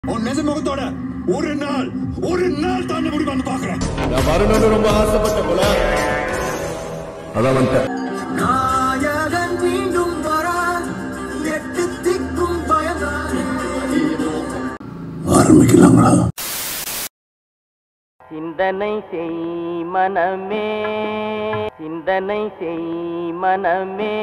உன் நிஜ முகத்தோட ஒரு நாள் ஒரு நாள் தாண்ட முடியுமான்னு பாக்குறேன் நான் வரணும்னு ரொம்ப ஆசைப்பட்ட போல அதான் வந்துட்டேன் நாயகன் மீண்டும் வரா எட்டு திக்கும் பயந்தானே ஆரம்பிக்கலாங்களா சிந்தனை செய் மனமே சிந்தனை செய் மனமே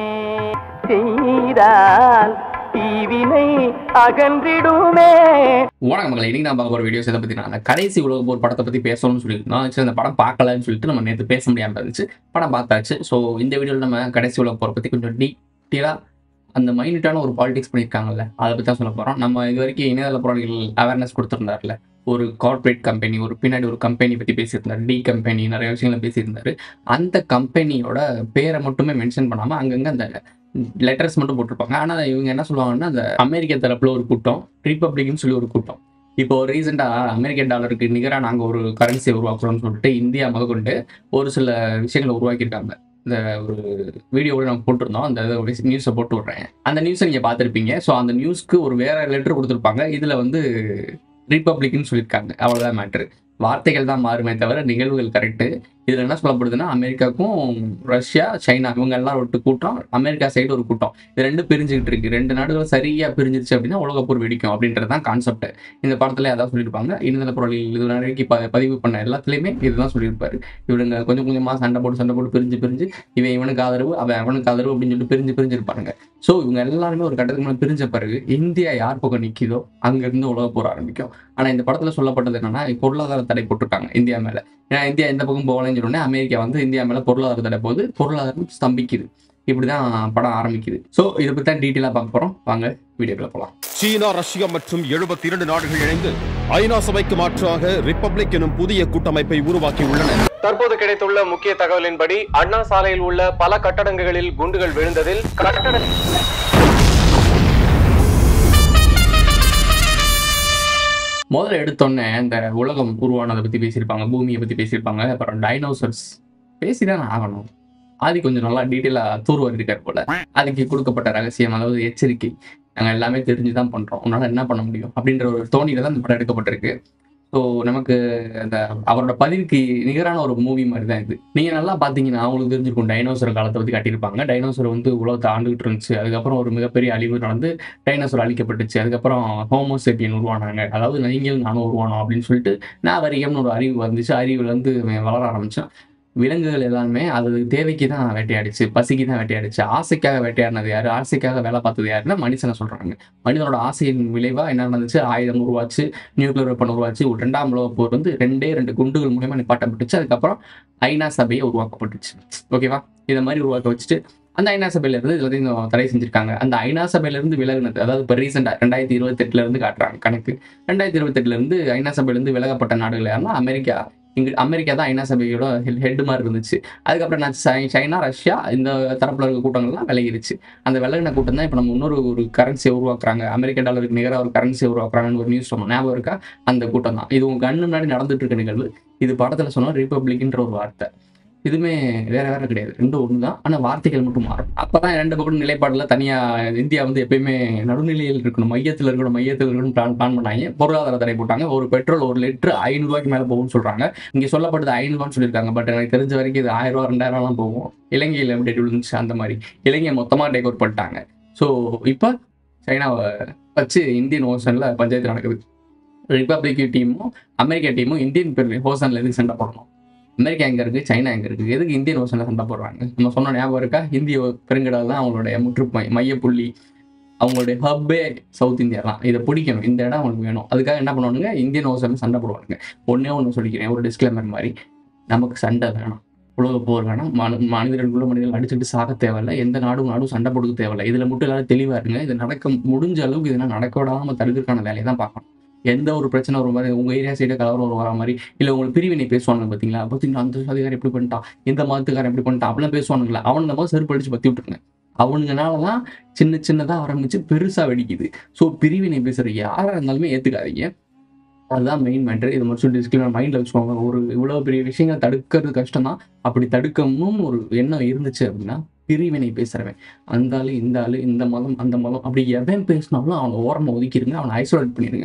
செய்தால் தீவினை அகன்றிடுமே வணக்கம் மக்களை இன்னைக்கு நான் பார்க்க போகிற வீடியோஸ் எதை பற்றி நான் கடைசி உலக போர் படத்தை பற்றி பேசணும்னு சொல்லியிருந்தோம் சரி அந்த படம் பார்க்கலன்னு சொல்லிட்டு நம்ம நேற்று பேச முடியாமல் இருந்துச்சு படம் பார்த்தாச்சு ஸோ இந்த வீடியோவில் நம்ம கடைசி உலக போரை பற்றி கொஞ்சம் டீட்டெயிலாக அந்த மைனூட்டான ஒரு பாலிடிக்ஸ் பண்ணியிருக்காங்கல்ல அதை பற்றி தான் சொல்ல போகிறோம் நம்ம இது வரைக்கும் இணையதள போராளிகள் அவேர்னஸ் கொடுத்துருந்தாருல ஒரு கார்ப்பரேட் கம்பெனி ஒரு பின்னாடி ஒரு கம்பெனி பற்றி பேசியிருந்தார் டி கம்பெனி நிறைய விஷயங்களை பேசியிருந்தாரு அந்த கம்பெனியோட பேரை மட்டுமே மென்ஷன் பண்ணாமல் அங்கங்கே அந்த லெட்டர்ஸ் மட்டும் போட்டிருப்பாங்க ஆனால் இவங்க என்ன சொல்லுவாங்கன்னா அந்த அமெரிக்க தரப்புல ஒரு கூட்டம் ரிப்பப்ளிக்னு சொல்லி ஒரு கூட்டம் இப்போ ரீசெண்டாக அமெரிக்கன் டாலருக்கு நிகராக நாங்கள் ஒரு கரன்சியை உருவாக்குறோம்னு சொல்லிட்டு இந்தியா முதற்கொண்டு ஒரு சில விஷயங்களை உருவாக்கியிருக்காங்க இந்த ஒரு வீடியோவில் நம்ம போட்டிருந்தோம் அந்த நியூஸை போட்டு விட்றேன் அந்த நியூஸை நீங்கள் பார்த்துருப்பீங்க ஸோ அந்த நியூஸ்க்கு ஒரு வேற லெட்டர் கொடுத்துருப்பாங்க இதில் வந்து ரிப்பப்ளிக்னு சொல்லியிருக்காங்க அவ்வளோதான் மேட்ரு வார்த்தைகள் தான் மாறுமே தவிர நிகழ்வுகள் கரெக்டு இதில் என்ன சொல்லப்படுதுன்னா அமெரிக்காவுக்கும் ரஷ்யா சைனா இவங்க எல்லாம் ஒரு கூட்டம் அமெரிக்கா சைடு ஒரு கூட்டம் இது ரெண்டு பிரிஞ்சுக்கிட்டு இருக்கு ரெண்டு நாடுகள் சரியாக பிரிஞ்சிருச்சு அப்படின்னா உலகப்போர் வெடிக்கும் அப்படின்றது தான் கான்செப்ட் இந்த படத்துல அதான் சொல்லியிருப்பாங்க இணையதள பொருள் இது வரைக்கும் ப- பதிவு பண்ண எல்லாத்துலேயுமே இதுதான் சொல்லியிருப்பாரு இவனுங்க கொஞ்சம் கொஞ்சமாக சண்டை போட்டு சண்டை போட்டு பிரிஞ்சு பிரிஞ்சு இவன் இவனுக்கு ஆதரவு அவன் அவனுக்கு ஆதரவு அப்படின்னு சொல்லிட்டு பிரிஞ்சு பிரிஞ்சு இருப்பாங்க ஸோ இவங்க எல்லாருமே ஒரு கட்டத்துக்கு மேலே பிரிஞ்ச பிறகு இந்தியா யார் பக்கம் நிற்கிதோ அங்கேருந்து உலக போர் ஆரம்பிக்கும் ஆனால் இந்த படத்தில் சொல்லப்பட்டது என்னன்னா பொருளாதார தடை போட்டிருக்காங்க இந்தியா மேலே ஏன்னா இந்தியா எந்த பக்கம் போகலன்னு சொன்னோடனே அமெரிக்கா வந்து இந்தியா மேலே பொருளாதார தடை போகுது பொருளாதாரம் ஸ்தம்பிக்குது இப்படிதான் படம் ஆரம்பிக்குது ஸோ இதை பற்றி தான் டீட்டெயிலாக பார்க்க போகிறோம் வாங்க வீடியோக்குள்ள போகலாம் சீனா ரஷ்யா மற்றும் 72 இரண்டு நாடுகள் இணைந்து ஐநா சபைக்கு மாற்றாக ரிப்பப்ளிக் எனும் புதிய கூட்டமைப்பை உருவாக்கி உள்ளன தற்போது கிடைத்துள்ள முக்கிய தகவலின்படி அண்ணா சாலையில் உள்ள பல கட்டடங்களில் குண்டுகள் விழுந்ததில் கட்டட முதல்ல எடுத்தோன்னே இந்த உலகம் உருவானதை பற்றி பேசியிருப்பாங்க பூமியை பற்றி பேசியிருப்பாங்க அப்புறம் டைனோசர்ஸ் பேசிதான் ஆகணும் ஆதி கொஞ்சம் நல்லா டீட்டெயிலாக தூர்வாரி இருக்கார் போல அதுக்கு கொடுக்கப்பட்ட ரகசியம் அதாவது எச்சரிக்கை நாங்கள் எல்லாமே தெரிஞ்சு தான் பண்ணுறோம் உன்னால் என்ன பண்ண முடியும் அப்படின்ற ஒரு தோணியில தான் இந்த படம் எடுக்கப்பட்டிருக்கு ஸோ நமக்கு அந்த அவரோட பதிவுக்கு நிகரான ஒரு மூவி மாதிரி தான் இது நீங்கள் நல்லா பார்த்தீங்கன்னா அவங்களுக்கு தெரிஞ்சிருக்கும் டைனோசர் காலத்தை பற்றி காட்டியிருப்பாங்க டைனோசர் வந்து உலகத்தை ஆண்டுகிட்டு இருந்துச்சு அதுக்கப்புறம் ஒரு மிகப்பெரிய அழிவு நடந்து டைனோசர் அழிக்கப்பட்டுச்சு அதுக்கப்புறம் ஹோமோசேப்பியன் உருவானாங்க அதாவது நீங்கள் நானும் உருவானோம் அப்படின்னு சொல்லிட்டு நாகரிகம்னு ஒரு அறிவு வந்துச்சு அறிவில் வந்து இவன் வளர ஆரம்பிச்சான் விலங்குகள் எல்லாமே அது தேவைக்கு தான் வேட்டையாடிச்சு பசிக்கு தான் வேட்டையாடிச்சு ஆசைக்காக வேட்டையாடினது யாரு ஆசைக்காக வேலை பார்த்தது யாருன்னா மனுஷனை சொல்றாங்க மனிதனோட ஆசையின் விளைவா என்ன நடந்துச்சு ஆயுதம் உருவாச்சு நியூக்ளியர் வெப்பன் உருவாச்சு ஒரு ரெண்டாம் உலக போர் வந்து ரெண்டே ரெண்டு குண்டுகள் மூலியமா நிப்பாட்டப்பட்டுச்சு அதுக்கப்புறம் ஐநா சபையை உருவாக்கப்பட்டுச்சு ஓகேவா இதை மாதிரி உருவாக்க வச்சுட்டு அந்த ஐநா சபையில இருந்து எல்லாத்தையும் தடை செஞ்சிருக்காங்க அந்த ஐநா சபையில இருந்து விலகுனது அதாவது இப்போ ரீசெண்டா ரெண்டாயிரத்தி இருபத்தெட்டுல இருந்து காட்டுறாங்க கணக்கு ரெண்டாயிரத்தி இருபத்தெட்டுல இருந்து ஐநா சபையில இருந்து விலகப்பட்ட நாடுகள் யாருன்னா அமெரிக்கா இங்க அமெரிக்கா தான் ஐநா சபையோட ஹெட் மாதிரி இருந்துச்சு அதுக்கப்புறம் நான் சை- சைனா ரஷ்யா இந்த தரப்புல இருக்க கூட்டங்கள்லாம் விலகிருச்சு அந்த விலகின கூட்டம் தான் இப்போ நம்ம இன்னொரு ஒரு கரன்சியை உருவாக்குறாங்க அமெரிக்க டாலருக்கு நிகராக ஒரு கரன்சியை உருவாக்குறாங்கன்னு ஒரு நியூஸ் சொன்னோம் ஞாபகம் இருக்கா அந்த கூட்டம் தான் இது உங்க கண்ணு முன்னாடி நடந்துட்டு இருக்க நிகழ்வு இது படத்துல சொன்னா ரிப்பப்ளிக்ன்ற ஒரு வார்த்தை இதுவுமே வேற வேற கிடையாது ரெண்டும் ஒன்று தான் ஆனால் வார்த்தைகள் மட்டும் மாறும் அப்பதான் ரெண்டு பக்கம் நிலைப்பாடுல தனியா இந்தியா வந்து எப்பயுமே நடுநிலையில் இருக்கணும் மையத்தில் இருக்கணும் மையத்தில் இருக்கணும் பிளான் பிளான் பண்ணாங்க பொருளாதார தடை போட்டாங்க ஒரு பெட்ரோல் ஒரு லிட்டர் ஐநூறுரூவாய்க்கு மேலே போகும்னு சொல்றாங்க இங்க சொல்லப்பட்டது ஐநூறுவான்னு சொல்லியிருக்காங்க பட் எனக்கு தெரிஞ்ச வரைக்கும் இது ஆயிரம் ரூபா ரெண்டாயிரம் ரூபாலாம் போகும் இலங்கையில் எப்படி விழுந்துச்சு அந்த மாதிரி இலங்கையை மொத்தமாக டேக் அவுட் பண்ணிட்டாங்க ஸோ இப்போ சைனாவை வச்சு இந்தியன் ஓஷனில் பஞ்சாயத்து நடக்குது ரிப்பப்ளிக் டீமும் அமெரிக்கா டீமும் இந்தியன் ஓஷனில் எதுக்கு சண்டை போடணும் அமெரிக்கா எங்க இருக்கு சைனா எங்க இருக்கு எதுக்கு இந்தியன் ஓஷன்ல சண்டை போடுறாங்க நம்ம சொன்ன ஞாபகம் இருக்கா இந்திய பெருங்கடல் தான் அவங்களுடைய முற்றுமை மையப்புள்ளி அவங்களுடைய ஹப்பே சவுத் இந்தியா தான் இதை பிடிக்கணும் இந்த இடம் அவங்களுக்கு வேணும் அதுக்காக என்ன பண்ணுவானுங்க இந்தியன் ஓஷன்ல சண்டை போடுவாங்க ஒண்ணே ஒன்று சொல்லிக்கிறேன் ஒரு டிஸ்க்ளைமர் மாதிரி நமக்கு சண்டை வேணாம் உலக போர் வேணாம் மனு மனிதர்களுக்குள்ள மனிதர்கள் அடிச்சுட்டு சாக தேவையில்ல எந்த நாடும் நாடும் சண்டை போடுக்க தேவையில்ல இதுல மட்டும் எல்லாரும் தெளிவா இருங்க இது நடக்க முடிஞ்ச அளவுக்கு இதெல்லாம் நடக்க விடாம தடுக்கிறதுக்கான வேலையை தான் பார்க்கணும் எந்த ஒரு பிரச்சனை ஒரு மாதிரி உங்க ஏரியா சைடு கலவரம் ஒரு வர மாதிரி இல்ல உங்களுக்கு பிரிவினை பேசுவானுங்க பாத்தீங்களா பாத்தீங்களா அந்த சாதிகாரன் எப்படி பண்ணிட்டான் இந்த மதத்துக்காரன் எப்படி பண்ணிட்டான் அப்படிலாம் பேசுவானுங்களா அவனுங்க மாதிரி செருப்பு அடிச்சு பத்தி விட்டுருங்க அவனுங்கனால தான் சின்ன சின்னதா ஆரம்பிச்சு பெருசா வெடிக்குது ஸோ பிரிவினை பேசுற யாரா இருந்தாலுமே ஏத்துக்காதீங்க அதுதான் மெயின் மேட்ரு இது மட்டும் டிஸ்கிளைமர் மைண்டில் வச்சுக்கோங்க ஒரு இவ்வளோ பெரிய விஷயங்களை தடுக்கிறது கஷ்டம் தான் அப்படி தடுக்கணும்னு ஒரு எண்ணம் இருந்துச்சு அப்படின்னா பிரிவினை பேசுறவன் அந்த ஆளு இந்த ஆளு இந்த மதம் அந்த மதம் அப்படி எவன் பேசினாலும் அவனை ஓரமாக ஒதுக்கிடுங்க அவனை ஐசோலேட் பண்ணிடுங்க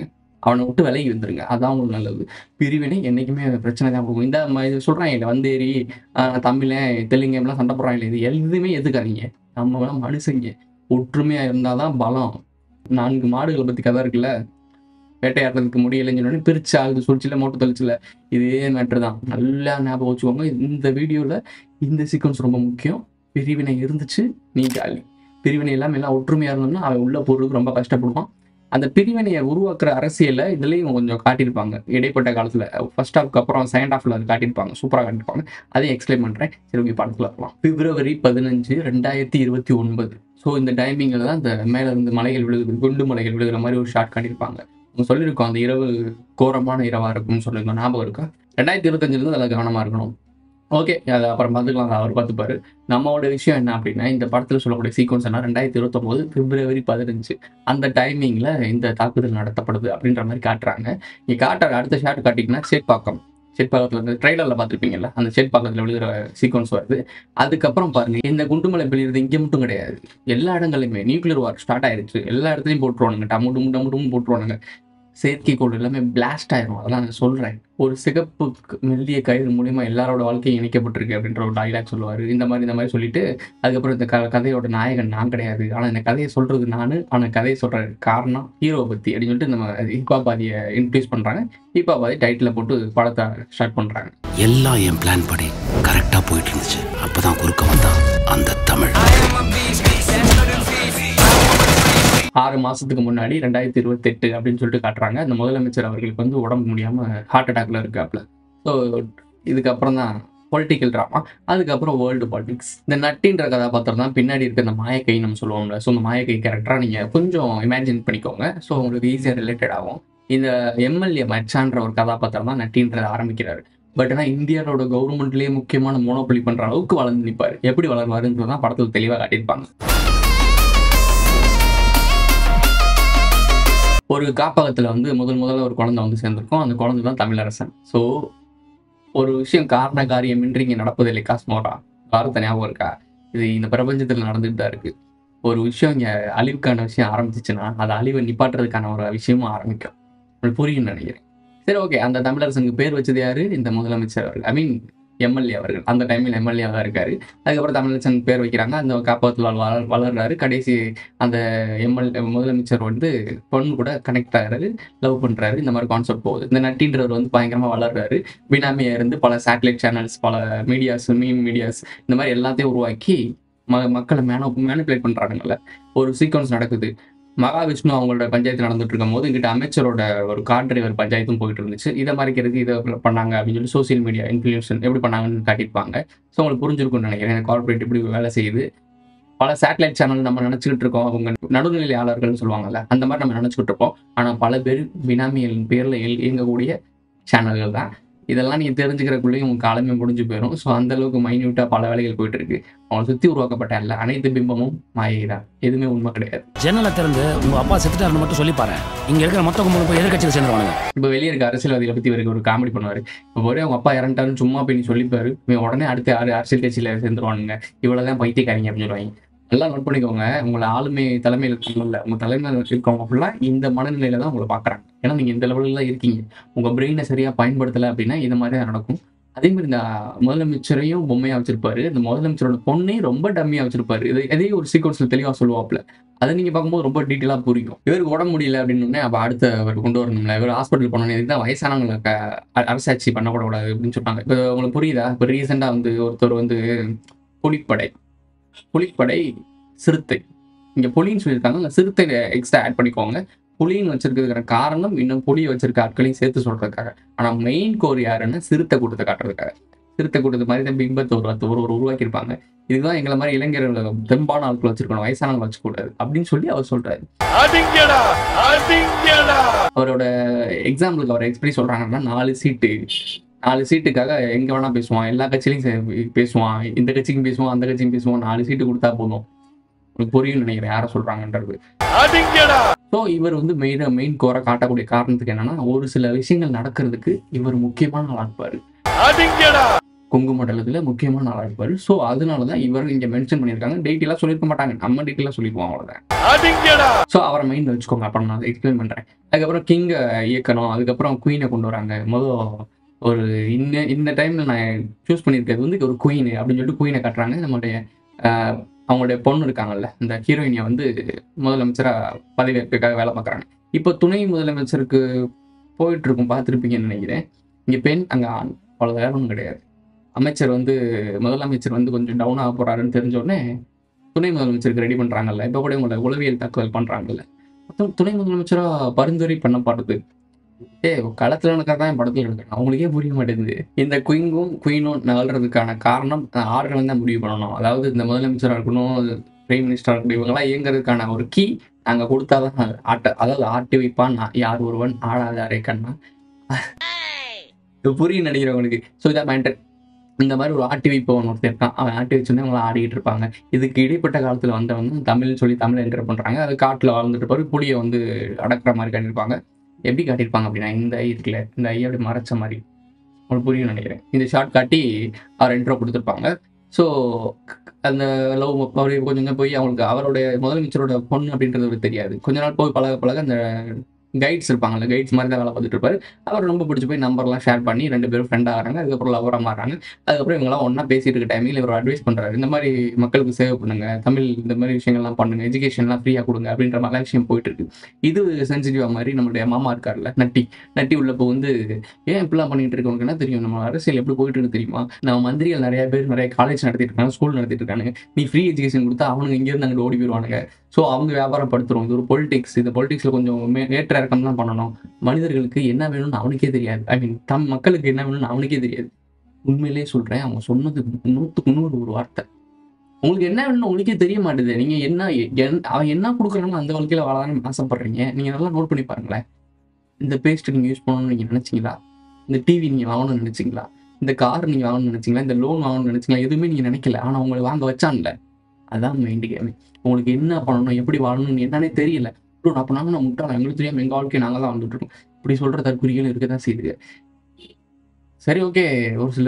அவனை விட்டு விலகி வந்துருங்க அதான் உங்களுக்கு நல்லது பிரிவினை என்றைக்குமே பிரச்சனை தான் கொடுக்கும் இந்த ம- இது சொல்கிறாங்க இல்லை வந்தேரி ஆஹ், தமிழன் தெலுங்கெல்லாம் சண்டை போடுறாங்க இல்லை இது எதுவுமே எதுக்காதீங்க நம்ம எல்லாம் மனுஷங்க ஒற்றுமையாக இருந்தால் தான் பலம் நான்கு மாடுகளை பற்றி கதை இருக்குல்ல வேட்டையாடுறதுக்கு முடியலைன்னு சொன்னோடனே பிரிச்சு ஆகுது சுழிச்சில மோட்டர் தொழிச்சில இதே மேட்ரு தான் நல்லா ஞாபகம் வச்சுக்கோங்க இந்த வீடியோவில் இந்த சீக்வன்ஸ் ரொம்ப முக்கியம் பிரிவினை இருந்துச்சு நீ காலி பிரிவினை இல்லாமல் எல்லாம் ஒற்றுமையாக இருந்தோம்னா அவன் உள்ள போகிறதுக்கு ரொம்ப கஷ்டப்படுவான் அந்த பிரிவினையை உருவாக்குற அரசியலை இதுலேயும் கொஞ்சம் காட்டியிருப்பாங்க இடைப்பட்ட காலத்தில் ஃபர்ஸ்ட் ஹாஃப்க்கு அப்புறம் செகண்ட் ஹாஃபில் அது காட்டியிருப்பாங்க சூப்பராக காட்டியிருப்பாங்க அதையும் எக்ஸ்பிளைன் பண்ணுறேன் சரி படத்தில் இருக்கலாம் பிப்ரவரி பதினஞ்சு ரெண்டாயிரத்தி இருபத்தி ஒன்பது ஸோ இந்த டைமிங்கில் தான் இந்த மேலே இருந்து மலைகள் விழுகுது குண்டு மலைகள் விழுகிற மாதிரி ஒரு ஷாட் காட்டியிருப்பாங்க நம்ம சொல்லியிருக்கோம் அந்த இரவு கோரமான இரவாக இருக்கும்னு சொல்லியிருக்கோம் ஞாபகம் இருக்கா ரெண்டாயிரத்தி இருபத்தஞ்சிலேருந்து அதில் கவனமாக இருக்கணும் ஓகே அதை அப்புறம் பார்த்துக்கலாம் அதை அவர் பார்த்துப்பாரு நம்மளோட விஷயம் என்ன அப்படின்னா இந்த படத்தில் சொல்லக்கூடிய சீக்வன்ஸ் என்ன ரெண்டாயிரத்தி இருபத்தொம்போது பிப்ரவரி பதினஞ்சு அந்த டைமிங்கில் இந்த தாக்குதல் நடத்தப்படுது அப்படின்ற மாதிரி காட்டுறாங்க நீ காட்டுற அடுத்த ஷாட் காட்டிங்கன்னா சேட்பாக்கம் சேட்பாக்கத்தில் வந்து ட்ரைலரில் பார்த்துருப்பீங்கல்ல அந்த சேட்பாக்கத்தில் விழுகிற சீக்வன்ஸ் வருது அதுக்கப்புறம் பாருங்க இந்த குண்டுமலை விழுகிறது இங்கே மட்டும் கிடையாது எல்லா இடங்களையுமே நியூக்ளியர் வார் ஸ்டார்ட் ஆயிருச்சு எல்லா இடத்துலையும் போட்டுருவானுங்க டம்மு டும் டம்மு டும் போட்டுருவானுங்க செயற்கைக்கோள் எல்லாமே பிளாஸ்ட் ஆயிரும் அதெல்லாம் நான் சொல்கிறேன் ஒரு சிகப்பு க- மெல்லிய கயிறு மூலியமா எல்லாரோட வாழ்க்கையும் இணைக்கப்பட்டிருக்கு அப்படின்ற ஒரு டைலாக் சொல்லுவார் இந்த மாதிரி இந்த மாதிரி சொல்லிட்டு அதுக்கப்புறம் இந்த க கதையோட நாயகன் நான் கிடையாது ஆனால் இந்த கதையை சொல்றது நான் ஆனால் கதையை சொல்ற காரணம் ஹீரோவை பற்றி அப்படின்னு சொல்லிட்டு நம்ம ஹிப்பாபாதியை இன்ட்ரடியூஸ் பண்ணுறாங்க ஹிப்பாபாதி டைட்டில் போட்டு படத்தை ஸ்டார்ட் பண்ணுறாங்க எல்லாம் என் பிளான் படி கரெக்டா போயிட்டு இருந்துச்சு அப்பதான் குறுக்க வந்தான் அந்த தமிழ் ஆறு மாசத்துக்கு முன்னாடி ரெண்டாயிரத்தி இருபத்தெட்டு அப்படின்னு சொல்லிட்டு காட்டுறாங்க அந்த முதலமைச்சர் அவர்களுக்கு வந்து உடம்பு முடியாம ஹார்ட் அட்டாக்ல இருக்காப்ல ஸோ இதுக்கப்புறம் தான் பொலிட்டிக்கல் ட்ராமா அதுக்கப்புறம் வேர்ல்டு பாலிடிக்ஸ் இந்த நட்டின்ற கதாபாத்திரம் தான் பின்னாடி இருக்க இந்த மாயக்கை நம்ம சொல்லுவோம்ல ஸோ இந்த மாயக்கை கேரக்டரா நீங்க கொஞ்சம் இமேஜின் பண்ணிக்கோங்க ஸோ உங்களுக்கு ஈஸியாக ரிலேட்டட் ஆகும் இந்த எம்எல்ஏ மச்சான்ற ஒரு கதாபாத்திரம் தான் நட்டின்றத ஆரம்பிக்கிறாரு பட் ஆனால் இந்தியாவோட கவர்மெண்ட்லேயே முக்கியமான மோனோபொலி பண்ற அளவுக்கு வளர்ந்து நிற்பாரு எப்படி வளர்வாருன்றது தான் படத்தில் தெளிவாக காட்டியிருப்பாங்க ஒரு காப்பகத்தில் வந்து முதல் முதல்ல ஒரு குழந்தை வந்து சேர்ந்திருக்கும் அந்த குழந்தை தான் தமிழரசன் ஸோ ஒரு விஷயம் காரண காரியமின்றி இங்கே நடப்பதில்லை காஸ்மோரா வார்த்தை ஞாபகம் இருக்கா இது இந்த பிரபஞ்சத்தில் நடந்துட்டு தான் இருக்கு ஒரு விஷயம் இங்கே அழிவுக்கான விஷயம் ஆரம்பிச்சிச்சுன்னா அது அழிவை நிப்பாட்டுறதுக்கான ஒரு விஷயமும் ஆரம்பிக்கும் உங்களுக்கு புரியும்னு நினைக்கிறேன் சரி ஓகே அந்த தமிழரசனுக்கு பேர் வச்சது யாரு இந்த முதலமைச்சர் அவர்கள் ஐ மீன் எம்எல்ஏ அவர்கள் அந்த டைமில் எம்எல்ஏ தான் இருக்காரு அதுக்கப்புறம் தமிழரசன் பேர் வைக்கிறாங்க அந்த காப்பகத்தில் வள வளர்றாரு கடைசி அந்த எம்எல் முதலமைச்சர் வந்து பொண்ணு கூட கனெக்ட் ஆகிறாரு லவ் பண்றாரு இந்த மாதிரி கான்செப்ட் போகுது இந்த நட்டின்றவர் வந்து பயங்கரமா வளர்றாரு பினாமியா இருந்து பல சேட்டலைட் சேனல்ஸ் பல மீடியாஸ் மீம் மீடியாஸ் இந்த மாதிரி எல்லாத்தையும் உருவாக்கி ம மக்களை மேனோ மேனிப்புலேட் பண்றாங்கல்ல ஒரு சீக்வன்ஸ் நடக்குது மகாவிஷ்ணு அவங்களோட பஞ்சாயத்து நடந்துட்டு இருக்கும் போது இங்கிட்ட அமைச்சரோட ஒரு கார் டிரைவர் பஞ்சாயத்தும் போயிட்டு இருந்துச்சு இதை மறைக்கிறதுக்கு இதை பண்ணாங்க அப்படின்னு சொல்லி சோசியல் மீடியா இன்ஃப்ளூயன்ஸ் எப்படி பண்ணாங்கன்னு காட்டியிருப்பாங்க ஸோ உங்களுக்கு புரிஞ்சிருக்கும்னு நினைக்கிறேன் கார்பரேட் இப்படி வேலை செய்யுது பல சேட்டலைட் சேனல் நம்ம நினச்சிக்கிட்டு இருக்கோம் அவங்க நடுநிலையாளர்கள்னு சொல்லுவாங்கல்ல அந்த மாதிரி நம்ம நினச்சிக்கிட்டு இருப்போம் ஆனால் பல பேர் பினாமியல் பேரில் இயங்கக்கூடிய சேனல்கள் தான் இதெல்லாம் நீங்கள் தெரிஞ்சுக்கிறக்குள்ளேயும் உங்கள் காலமே முடிஞ்சு போயிடும் ஸோ அந்த அளவுக்கு மைன்யூட்டாக பல வேலைகள் போயிட்டு இருக்கு அவங்களை சுற்றி உருவாக்கப்பட்ட எல்லா அனைத்து பிம்பமும் மாயை தான் எதுவுமே உண்மை கிடையாது ஜன்னலை திறந்து உங்க அப்பா செத்துட்டாருன்னு மட்டும் சொல்லி பாரு இங்க இருக்கிற மொத்த கும்பலும் போய் எதிர்கட்சியில் சேர்ந்துருவானுங்க இப்போ வெளியே இருக்க அரசியல்வாதிகளை பற்றி இவருக்கு ஒரு காமெடி பண்ணுவார் இப்போ ஒரே அவங்க அப்பா இறந்துட்டாருன்னு சும்மா போய் நீ சொல்லிப்பாரு இவன் உடனே அடுத்த ஆறு அரசியல் கட்சியில் சேர்ந்துருவானுங்க இவ்வளோதான் பைத்தியக்காரங்க அப்படின்னு சொல்லுவாங்க நல்லா நோட் பண்ணிக்கோங்க உங்களை ஆளுமை தலைமையில் இருக்கவங்கல்ல உங்க தலைமையில் இருக்கவங்க ஃபுல்லாக இந்த மனநிலையில தான் உங்களை பார்க்குறாங்க ஏன்னா நீங்கள் இந்த லெவலில் தான் இருக்கீங்க உங்கள் பிரெயினை சரியாக பயன்படுத்தலை அப்படின்னா இந்த மாதிரி தான் நடக்கும் அதே மாதிரி இந்த முதலமைச்சரையும் பொம்மையா வச்சிருப்பாரு இந்த முதலமைச்சரோட பொண்ணையும் ரொம்ப டம்மியா வச்சிருப்பாரு இது இதே ஒரு சீக்வன்ஸ்ல தெளிவா சொல்லுவாப்ல அதை நீங்க பார்க்கும்போது ரொம்ப டீட்டெயிலா புரியும் இவருக்கு உடம்பு முடியல அப்படின்னு அப்ப அடுத்த அவர் கொண்டு வரணும்ல இவர் ஹாஸ்பிட்டல் போனோம் இதுக்கு தான் வயசானவங்களை க- அ- அரசாட்சி பண்ணக்கூடாது அப்படின்னு சொன்னாங்க இப்போ உங்களுக்கு புரியுதா இப்போ ரீசெண்டா வந்து ஒருத்தர் வந்து புலிப்படை புலிப்படை சிறுத்தை இங்க புலின்னு சொல்லியிருக்காங்க அந்த சிறுத்தை எக்ஸ்ட்ரா ஆட் பண்ணிக்கோங்க புலின்னு வச்சிருக்கிறதுக்கான காரணம் இன்னும் புலியை வச்சிருக்க ஆட்களையும் சேர்த்து சொல்றதுக்காக ஆனா மெயின் கோர் யாருன்னா சிறுத்தை கூட்டத்தை காட்டுறதுக்காக சிறுத்தை கூட்டத்து மாதிரி தான் பிம்பத்தை ஒரு ஒரு ஒரு உருவாக்கியிருப்பாங்க இதுதான் எங்களை மாதிரி இளைஞர்கள் தெம்பான ஆட்கள் வச்சிருக்கணும் வயசானவங்க வச்சுக்கூடாது அப்படின்னு சொல்லி அவர் சொல்றாரு அடிங்கடா அடிங்கடா அவரோட எக்ஸாம்பிளுக்கு அவர் எப்படி சொல்றாங்கன்னா நாலு சீட்டு நாலு சீட்டுக்காக எங்க வேணா பேசுவான் எல்லா கட்சியிலையும் சே- பேசுவான் இந்த கட்சிக்கும் பேசுவான் அந்த கட்சிக்கும் பேசுவான் நாலு சீட்டு கொடுத்தா போதும் உங்களுக்கு புரியும்னு நினைக்கிறேன் யாரை சொல்றாங்கன்றது அடிங்கடா ஸோ இவர் வந்து மெயின் மெயின் கோரை காட்டக்கூடிய காரணத்துக்கு என்னன்னா ஒரு சில விஷயங்கள் நடக்கிறதுக்கு இவர் முக்கியமான ஆளா இருப்பாரு அடிங்கடா கொங்கு மண்டலத்துல முக்கியமான ஆளா இருப்பாரு ஸோ அதனால தான் இவர் இங்க மென்ஷன் பண்ணியிருக்காங்க டீட்டெயிலாக சொல்லியிருக்க மாட்டாங்க நம்ம டீட்டெயிலாக சொல்லிடுவோம் அவ்வளோதான் அடிங்கடா ஸோ அவரை மைண்டில் வச்சுக்கோங்க அப்புறம் நான் எக்ஸ்பிளைன் பண்ணுறேன் அதுக்கப்புறம் கிங்கை இயக்கணும் அதுக்கப்புறம் குயினை கொண்டு வராங்க முதல் ஒரு இந்த இந்த டைமில் நான் சூஸ் பண்ணியிருக்கிறது வந்து ஒரு குயின் அப்படின்னு சொல்லிட்டு குயினை காட்டுறாங்க நம்மளுடைய ஆஹ், அவங்களுடைய பொண்ணு இருக்காங்கல்ல இந்த ஹீரோயினியை வந்து முதலமைச்சராக பதவியேற்கக்காக வேலை பார்க்குறாங்க இப்போ துணை முதலமைச்சருக்கு போயிட்டு இருக்கும் பார்த்துருப்பீங்கன்னு நினைக்கிறேன் இங்கே பெண் அங்கே ஆண் அவ்வளோ வேற ஒன்றும் கிடையாது அமைச்சர் வந்து முதலமைச்சர் வந்து கொஞ்சம் டவுன் ஆக போறாருன்னு தெரிஞ்ச உடனே துணை முதலமைச்சருக்கு ரெடி பண்றாங்கல்ல இப்போ கூட உங்களை உளவியல் தாக்குதல் பண்றாங்கல்ல மொத்தம் துணை முதலமைச்சரா பரிந்துரை பண்ணப்படுது ஏ களத்துல நடக்கிறதா என் படத்துல எடுக்கணும் அவங்களுக்கே புரிய மாட்டேங்குது இந்த குயிங்கும் குயினும் நகல்றதுக்கான காரணம் ஆர்டர் தான் முடிவு பண்ணணும் அதாவது இந்த முதலமைச்சராக இருக்கணும் பிரைம் மினிஸ்டராக இருக்கணும் இவங்கெல்லாம் இயங்குறதுக்கான ஒரு கீ நாங்கள் கொடுத்தாதான் ஆட்ட அதாவது ஆட்டி வைப்பான் நான் யார் ஒருவன் ஆடாத அரைக்கண்ணா இது புரியும் நினைக்கிறவங்களுக்கு ஸோ இதான் மேண்டர் இந்த மாதிரி ஒரு ஆட்டி வைப்பவன் ஒருத்தர் இருக்கான் அவன் ஆட்டி வச்சுருந்து அவங்கள ஆடிட்டு இருப்பாங்க இதுக்கு இடைப்பட்ட காலத்தில் வந்தவங்க தமிழ்னு சொல்லி தமிழ் என்டர் பண்ணுறாங்க அது காட்டில் வாழ்ந்துட்டு இருப்பாரு புளியை வந்து அடக்குற மாதிரி காட்டியிருப்பாங்க எப்படி காட்டியிருப்பாங்க அப்படின்னா இந்த ஐ இருக்குல்ல இந்த ஐ அப்படி மறைச்ச மாதிரி உங்களுக்கு புரியும் நினைக்கிறேன் இந்த ஷார்ட் காட்டி அவர் இன்ட்ரோ கொடுத்துருப்பாங்க ஸோ அந்த லவ் அவர் கொஞ்சம் கொஞ்சம் போய் அவங்களுக்கு அவருடைய முதலமைச்சரோட பொண்ணு அப்படின்றது அவருக்கு தெரியாது கொஞ்ச நாள் போய் பழக பழக அந்த கைட்ஸ் இருப்பாங்கல்ல கைட்ஸ் மாதிரி தான் வேலை பார்த்துட்டு இருப்பாரு அவர் ரொம்ப பிடிச்சி போய் நம்பர்லாம் ஷேர் பண்ணி ரெண்டு பேரும் ஃப்ரெண்ட் ஆகிறாங்க அதுக்கப்புறம் லவராக மாறாங்க அதுக்கப்புறம் இவங்கெல்லாம் ஒன்றா பேசிட்டு இருக்க டைமில் இவர் அட்வைஸ் பண்ணுறாரு இந்த மாதிரி மக்களுக்கு சேவை பண்ணுங்க தமிழ் இந்த மாதிரி விஷயங்கள்லாம் பண்ணுங்க எஜுகேஷன்லாம் ஃப்ரீயாக கொடுங்க அப்படின்ற மாதிரிலாம் விஷயம் போயிட்டு இருக்கு இது சென்சிட்டிவாக மாதிரி நம்மளுடைய மாமா இருக்கார்ல நட்டி நட்டி உள்ளப்போ வந்து ஏன் இப்படிலாம் பண்ணிட்டு இருக்கவங்களுக்கு என்ன தெரியும் நம்ம அரசியல் எப்படி போயிட்டு இருக்கு தெரியுமா நம்ம மந்திரிகள் நிறைய பேர் நிறைய காலேஜ் நடத்திட்டு இருக்காங்க ஸ்கூல் நடத்திட்டு இருக்காங்க நீ ஃப்ரீ எஜுகேஷன் கொடுத்தா அவனுங்க இங்கேருந்து அங்கிட்டு ஓடி போயிடுவானுங்க ஸோ அவங்க வியாபாரம் படுத்துரும் இது ஒரு பொலிட்டிக்ஸ் இந்த பொலிட்டிக்ஸில் கொஞ்சம் மே- ஏற்ற இறக்கம் தான் பண்ணணும் மனிதர்களுக்கு என்ன வேணும்னு அவனுக்கே தெரியாது ஐ மீன் தம் மக்களுக்கு என்ன வேணும்னு அவனுக்கே தெரியாது உண்மையிலேயே சொல்கிறேன் அவங்க சொன்னது நூற்றுக்கு நூறு ஒரு வார்த்தை உங்களுக்கு என்ன வேணும்னு உங்களுக்கே தெரிய மாட்டேது நீங்கள் என்ன என்- அவன் என்ன கொடுக்குறானோ அந்த வாழ்க்கையில் வாழலாம்னு ஆசைப்படுறீங்க நீங்கள் நல்லா நோட் பண்ணி பாருங்களேன் இந்த பேஸ்ட் நீங்கள் யூஸ் பண்ணணும்னு நீங்கள் நினச்சிங்களா இந்த டிவி நீங்கள் வாங்கணும்னு நினச்சிங்களா இந்த கார் நீங்கள் வாங்கணும்னு நினச்சிங்களா இந்த லோன் வாங்கணும்னு நினச்சிங்களா எதுவுமே நீங்கள் நினைக்கல ஆனால் உங்களை வாங்க வச்சான்ல அதான் மைண்டு கேமே உங்களுக்கு என்ன பண்ணணும் எப்படி வாழணும்னு என்னன்னே தெரியல ப்ரோ அப்போ நாங்கள் நான் முட்டாள எங்களுக்கு தெரியாம எங்கள் வாழ்க்கை நாங்கள் தான் வந்துட்டு இருக்கோம் இப்படி சொல்கிற தற்குறிகள் இருக்க தான் செய்யுது சரி ஓகே ஒரு சில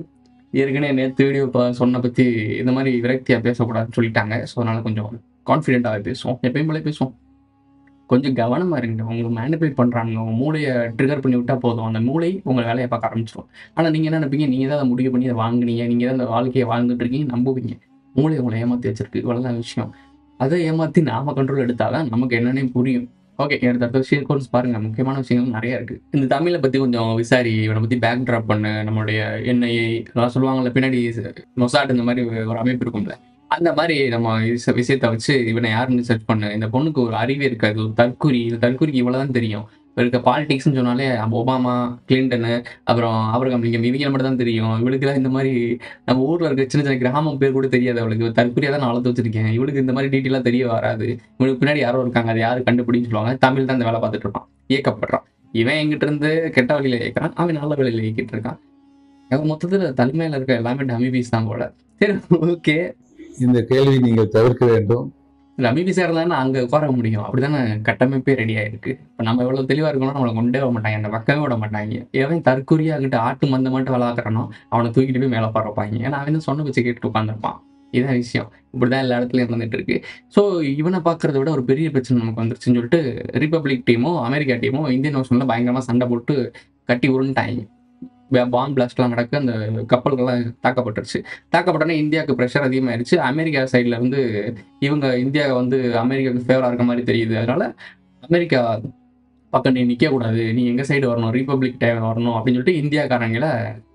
ஏற்கனவே நேற்று வீடியோ சொன்ன பற்றி இந்த மாதிரி விரக்தியாக பேசக்கூடாதுன்னு சொல்லிட்டாங்க ஸோ அதனால் கொஞ்சம் கான்ஃபிடென்ட்டாகவே பேசுவோம் எப்பயும் போல பேசுவோம் கொஞ்சம் கவனமாக இருங்க உங்களை மேனிபுலேட் பண்ணுறாங்க உங்கள் மூளையை ட்ரிகர் பண்ணி விட்டால் போதும் அந்த மூளை உங்கள் வேலையை பார்க்க ஆரம்பிச்சிடும் ஆனால் நீங்கள் என்ன நினைப்பீங்க நீங்கள் தான் அதை முடிவு பண்ணி அதை வாங்குனீங்க நீங்கள் தான் அந்த வாழ்க்கையை வாழ்ந்துட்டு இருக்கீங்க நம்புவீங்க மூளை உங்களை ஏமாற்றி வச்சிருக்கு இவ்வளோதான் விஷயம் அதை ஏமாற்றி நாம கண்ட்ரோல் எடுத்தாதான் நமக்கு என்னன்னே புரியும் ஓகே அடுத்த அடுத்த சீக்வன்ஸ் பாருங்க முக்கியமான விஷயங்கள் நிறைய இருக்கு இந்த தமிழை பத்தி கொஞ்சம் விசாரி இவனை பத்தி பேக் ட்ராப் பண்ணு நம்மளுடைய என்ஐஏ அதெல்லாம் சொல்லுவாங்கல்ல பின்னாடி மொசாட் இந்த மாதிரி ஒரு அமைப்பு இருக்கும்ல அந்த மாதிரி நம்ம விஷ- விஷயத்த வச்சு இவனை யாருன்னு சர்ச் பண்ணு இந்த பொண்ணுக்கு ஒரு அறிவே இருக்காது ஒரு தற்குறி இந்த தற்குறிக்கு இவ்வளவுதான் தெரியும் இப்ப இருக்க பாலிடிக்ஸ்னு சொன்னாலே ஒபாமா கிளின்டனு அப்புறம் அவருக்கு இவங்க இவங்க மட்டும் தான் தெரியும் இவளுக்குலாம் இந்த மாதிரி நம்ம ஊர்ல இருக்க சின்ன சின்ன கிராமம் பேர் கூட தெரியாது அவளுக்கு தற்கொலையாக தான் நான் வளர்த்து வச்சிருக்கேன் இவளுக்கு இந்த மாதிரி டீட்டெயிலாக தெரிய வராது இவனுக்கு பின்னாடி யாரோ இருக்காங்க அது யாரு கண்டுபிடின்னு சொல்லுவாங்க தமிழ் தான் இந்த வேலை பார்த்துட்டு இருப்பான் இயக்கப்படுறான் இவன் எங்கிட்ட இருந்து கெட்ட வழியில இயக்கிறான் அவன் நல்ல வழியில இயக்கிட்டு இருக்கான் அவன் மொத்தத்துல தலைமையில இருக்க எல்லாமே டமி பீஸ் தான் போல சரி ஓகே இந்த கேள்வி நீங்கள் தவிர்க்க வேண்டும் ரமி பிசா இருந்தாலும் அங்க உட்கார முடியும் அப்படிதானே கட்டமைப்பே ரெடி ஆயிருக்கு இப்போ நம்ம எவ்வளவு தெளிவா இருக்கணும் நம்மளை கொண்டே விட மாட்டாங்க அந்த பக்கமே விட மாட்டாங்க எவன் தற்கொலையா கிட்ட ஆட்டு மந்த மட்டும் வளர்க்குறானோ அவனை தூக்கிட்டு போய் மேலே பறப்பாங்க ஏன்னா அவன் தான் சொன்ன வச்சு கேட்டு உட்காந்துருப்பான் இதான் விஷயம் இப்படிதான் எல்லா இடத்துலயும் நடந்துட்டு இருக்கு ஸோ இவனை பார்க்கறத விட ஒரு பெரிய பிரச்சனை நமக்கு வந்துருச்சுன்னு சொல்லிட்டு ரிப்பப்ளிக் டீமோ அமெரிக்கா டீமோ இந்தியன் ஓஷன்ல பயங்கரமா சண்டை போட்டு கட்டி உருண்டாங்க பாம்பு பிளாஸ்ட்லாம் நடக்க அந்த கப்பல்கள்லாம் தாக்கப்பட்டுருச்சு தாக்கப்பட்டோன்னே இந்தியாவுக்கு ப்ரெஷர் அதிகமாயிருச்சு அமெரிக்கா சைடில் இருந்து இவங்க இந்தியா வந்து அமெரிக்காவுக்கு ஃபேவராக இருக்க மாதிரி தெரியுது அதனால அமெரிக்கா பக்கம் நீ நிற்க கூடாது நீ எங்க சைடு வரணும் ரிப்பப்ளிக் டைம் வரணும் அப்படின்னு சொல்லிட்டு இந்தியாக்காரங்கள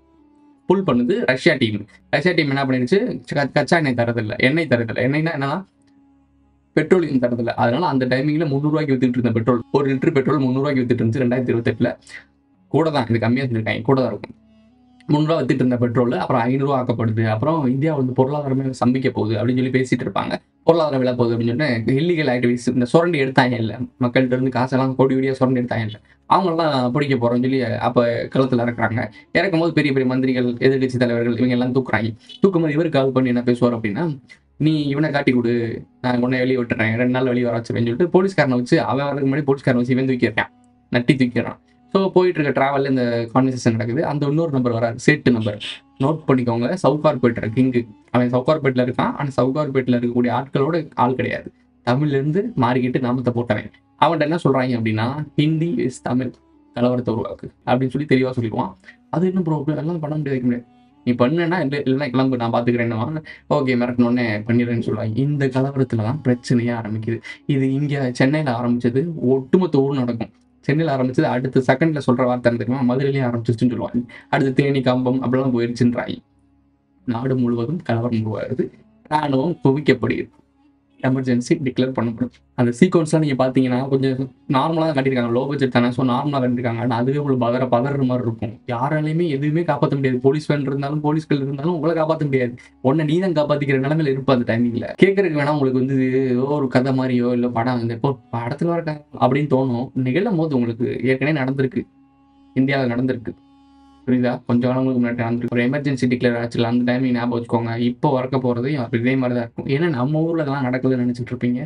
புல் பண்ணுது ரஷ்யா டீம் ரஷ்யா டீம் என்ன பண்ணிருச்சு க- கச்சா எண்ணெய் தரதில்ல எண்ணெய் தரதில்ல எண்ணெய்னா என்னன்னா பெட்ரோலியம் தரதில்ல அதனால அந்த டைமிங்ல முந்நூறுவாய்க்கு வித்துட்டு இருந்த பெட்ரோல் ஒரு லிட்டர் பெட்ரோல் முந்நூறுவாய்க்கு வித்துட்டு இருந்துச்சு ரெண்டாயிரத்தி இருபத்தெட்டுல கூட தான் இது கம்மியாக இருந்திருக்காங்க கூட தான் இருக்கும் முந்நூறுவா வித்துட்டு இருந்த பெட்ரோல் அப்புறம் ஐநூறுவா ஆக்கப்படுது அப்புறம் இந்தியா வந்து பொருளாதாரமே சம்பிக்க போகுது அப்படின்னு சொல்லி பேசிட்டு இருப்பாங்க பொருளாதாரம் விலை போகுது அப்படின்னு சொல்லிட்டு இல்லீகல் ஆக்டிவிட்டிஸ் இந்த சுரண்டி எடுத்தாங்க இல்லை மக்கள்கிட்ட இருந்து காசெல்லாம் கோடி கோடியாக சுரண்டி எடுத்தாங்க இல்லை அவங்கெல்லாம் பிடிக்க போறோம்னு சொல்லி அப்போ களத்தில் இறக்குறாங்க இறக்கும் போது பெரிய பெரிய மந்திரிகள் எதிர்க்கட்சி தலைவர்கள் இவங்க எல்லாம் தூக்குறாங்க தூக்கும் போது இவர் கால் பண்ணி என்ன பேசுவார் அப்படின்னா நீ இவனை காட்டி கொடு நான் உன்னை வெளியே விட்டுறேன் ரெண்டு நாள் வெளியே வர வச்சுருவேன்னு சொல்லிட்டு போலீஸ்காரனை வச்சு அவன் வரதுக்கு முன்னாடி போலீஸ்காரனை வச்சு இவன் தூக்கிடுறான் நட்டி தூக்கிடுறான் ஸோ போயிட்டு இருக்க டிராவலில் இந்த கான்வர்சேஷன் நடக்குது அந்த இன்னொரு நம்பர் வராரு சேட்டு நம்பர் நோட் பண்ணிக்கோங்க சவுகார்பேட் கிங்கு அவன் சவுகார்பேட்டில் இருக்கான் ஆனால் சவுகார்பேட்டில் இருக்கக்கூடிய ஆட்களோட ஆள் கிடையாது தமிழ்ல இருந்து மாறிக்கிட்டு நாமத்தை போட்டவன் அவன்கிட்ட என்ன சொல்றாங்க அப்படின்னா ஹிந்தி இஸ் தமிழ் கலவரத்தை உருவாக்கு அப்படின்னு சொல்லி தெளிவாக சொல்லிடுவான் அது என்ன ப்ரோ எல்லாம் பண்ண முடியாது வைக்க முடியாது நீ பண்ணுன்னா இல்லை இல்லைன்னா கிளம்பு நான் பார்த்துக்கிறேன்னு ஓகே மிரட்டினோடனே பண்ணிடுறேன்னு சொல்லுவாங்க இந்த கலவரத்தில் தான் பிரச்சனையே ஆரம்பிக்குது இது இங்கே சென்னையில் ஆரம்பிச்சது ஒட்டுமொத்த ஊர் நடக்கும் சென்னையில் ஆரம்பிச்சது அடுத்த செகண்டில் சொல்கிற வார்த்தை என்ன தெரியுமா மதுரையிலேயே ஆரம்பிச்சிச்சுன்னு சொல்லுவாங்க அடுத்து தேனி கம்பம் அப்படிலாம் போயிடுச்சுன்றாங்க நாடு முழுவதும் கலவரம் உருவாகுது ராணுவம் குவிக்கப்படுகிறது எமர்ஜென்சி டிக்ளேர் பண்ணப்படும் அந்த சீக்வன்ஸ்லாம் நீங்கள் பார்த்தீங்கன்னா கொஞ்சம் நார்மலாக தான் கட்டியிருக்காங்க லோ பட்ஜெட் தானே ஸோ நார்மலாக கட்டியிருக்காங்க ஆனால் அதுவே உங்களுக்கு பதற பதற மாதிரி இருக்கும் யாராலையுமே எதுவுமே காப்பாற்ற முடியாது போலீஸ் வேன் இருந்தாலும் போலீஸ்கள் இருந்தாலும் உங்களை காப்பாற்ற முடியாது உன்னை நீ தான் காப்பாற்றிக்கிற நிலமையில இருப்பா அந்த டைமிங்கில் கேட்கறதுக்கு வேணா உங்களுக்கு வந்து ஏதோ ஒரு கதை மாதிரியோ இல்லை படம் இந்த இப்போ படத்தில் வர கதை அப்படின்னு தோணும் நிகழும் போது உங்களுக்கு ஏற்கனவே நடந்திருக்கு இந்தியாவில் நடந்திருக்கு புரியுதா கொஞ்சம் காலங்களுக்கு முன்னாடி நடந்திருக்கு ஒரு எமர்ஜென்சி டிக்ளேர் ஆச்சுல அந்த டைம் ஞாபகம் வச்சுக்கோங்க இப்போ வரக்க போகிறது அப்படி இதே மாதிரி தான் இருக்கும் ஏன்னா நம்ம ஊரில் இதெல்லாம் நடக்குதுன்னு நினச்சிட்டு இருப்பீங்க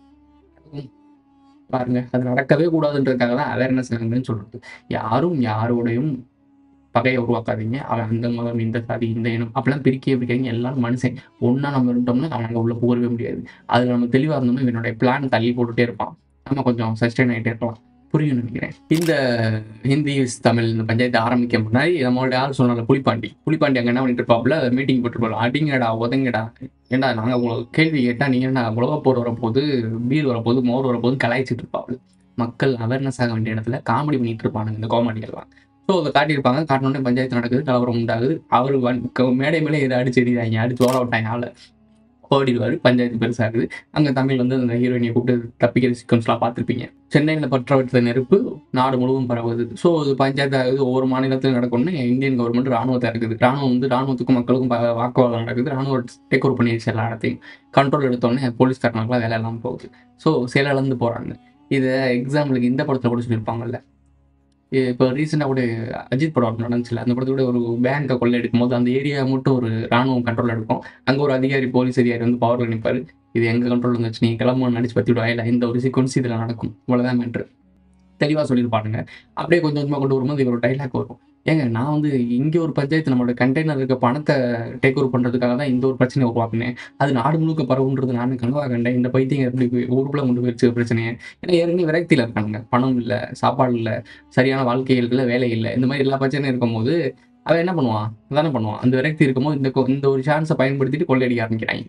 பாருங்க அது நடக்கவே கூடாதுன்றதுக்காக தான் அவேர்னஸ் நடந்துன்னு சொல்றது யாரும் யாரோடையும் பகையை உருவாக்காதீங்க அவன் அந்த மதம் இந்த சாதி இந்த இனம் அப்படிலாம் பிரிக்கவே பிரிக்காதீங்க எல்லாரும் மனுஷன் ஒன்றா நம்ம இருந்தோம்னா அவன் அங்கே உள்ள போகவே முடியாது அதில் நம்ம தெளிவாக இருந்தோம்னா இவனுடைய பிளான் தள்ளி போட்டுட்டே இருப்பான் நம்ம கொஞ்சம் சஸ்டெயின் ஆகிட்டே இருக்கலாம் புரியும் நினைக்கிறேன் இந்த ஹிந்தி தமிழ் இந்த பஞ்சாயத்து ஆரம்பிக்க முன்னாடி நம்மளோட யார் சொன்னால புலிப்பாண்டி புலிப்பாண்டி அங்கே என்ன பண்ணிட்டு இருப்பாப்புல மீட்டிங் போட்டுருப்பாரு அடிங்கடா உதங்கடா ஏண்டா நாங்கள் உங்களுக்கு கேள்வி கேட்டால் நீங்கள் என்ன உலக போர் வரப்போது பீர் வரப்போது மோர் வரப்போது கலாய்ச்சிட்டு இருப்பாப்புல மக்கள் அவேர்னஸ் ஆக வேண்டிய இடத்துல காமெடி பண்ணிட்டு இருப்பானுங்க இந்த காமெடியெல்லாம் ஸோ அதை காட்டியிருப்பாங்க காட்டினோடனே பஞ்சாயத்து நடக்குது கலவரம் உண்டாகுது அவர் வன் க- மேடை மேலே எதை அடிச்சு எறிதாங்க அடிச்சு ஓட விட்டாங்க ஆளை ஓடிடுவார் பஞ்சாயத்து பெருசாகுது அங்கே தமிழ் வந்து அந்த ஹீரோயினியை கூப்பிட்டு தப்பிக்கிற சீக்வன்ஸ்லாம் பார்த்துருப்பீங்க சென்னையில் பற்ற வைத்த நெருப்பு நாடு முழுவதும் பரவுது ஸோ அது பஞ்சாயத்து ஆகுது ஒவ்வொரு மாநிலத்திலும் நடக்கணும்னு இந்தியன் கவர்மெண்ட் ராணுவத்தை இருக்குது ராணுவம் வந்து ராணுவத்துக்கும் மக்களுக்கும் ப- வாக்குவாதம் நடக்குது ராணுவம் டேக் ஓவர் பண்ணிடுச்சு எல்லா இடத்தையும் கண்ட்ரோல் எடுத்தோடனே போலீஸ்காரங்களுக்குலாம் வேலை எல்லாம் போகுது ஸோ செயலிழந்து போகிறாங்க இதை எக்ஸாம்பிளுக்கு இந்த படத்தில் கூட சொல்லியிருப்பாங்கல்ல இப்போ ரீசெண்டாக கூட அஜித் படம் ஒன்று நடந்துச்சுல அந்த படத்தோட ஒரு பேங்கை கொள்ளையடிக்கும் போது அந்த ஏரியா மட்டும் ஒரு ராணுவம் கண்ட்ரோல் எடுக்கும் அங்கே ஒரு அதிகாரி போலீஸ் அதிகாரி வந்து பவரில் நிற்பாரு இது எங்கள் கண்ட்ரோல் வந்துச்சு நீ கிளம்பு நடிச்சு பற்றி விடுவாயில்ல இந்த ஒரு சீக்வன்ஸ் இதில் நடக்கும் இவ்வளோதான் மேட்ரு தெளிவாக சொல்லியிருப்பானுங்க அப்படியே கொஞ்சம் கொஞ்சமாக கொண்டு வரும்போது இவர் ஒரு டைலாக் வரும் ஏங்க நான் வந்து இங்கே ஒரு பஞ்சாயத்து நம்மளோட கண்டெய்னர் இருக்க பணத்தை டேக் ஓவர் பண்ணுறதுக்காக தான் இந்த ஒரு பிரச்சனை உருவாக்குனேன் அது நாடு முழுக்க பரவுன்றது நான் கனவா கண்டேன் இந்த பைத்தியம் எப்படி போய் ஊருக்குள்ள கொண்டு போயிடுச்சு பிரச்சனையை ஏன்னா ஏற்கனவே விரக்தியில் இருக்கானுங்க பணம் இல்லை சாப்பாடு இல்லை சரியான வாழ்க்கைகள் இல்லை வேலை இல்லை இந்த மாதிரி எல்லா பிரச்சனையும் இருக்கும்போது அவன் என்ன பண்ணுவான் தானே பண்ணுவான் அந்த விரக்தி இருக்கும்போது இந்த கொ- இந்த ஒரு சான்ஸை பயன்படுத்திட்டு கொள்ளையடிக்க ஆரம்பிக்கிறாங்க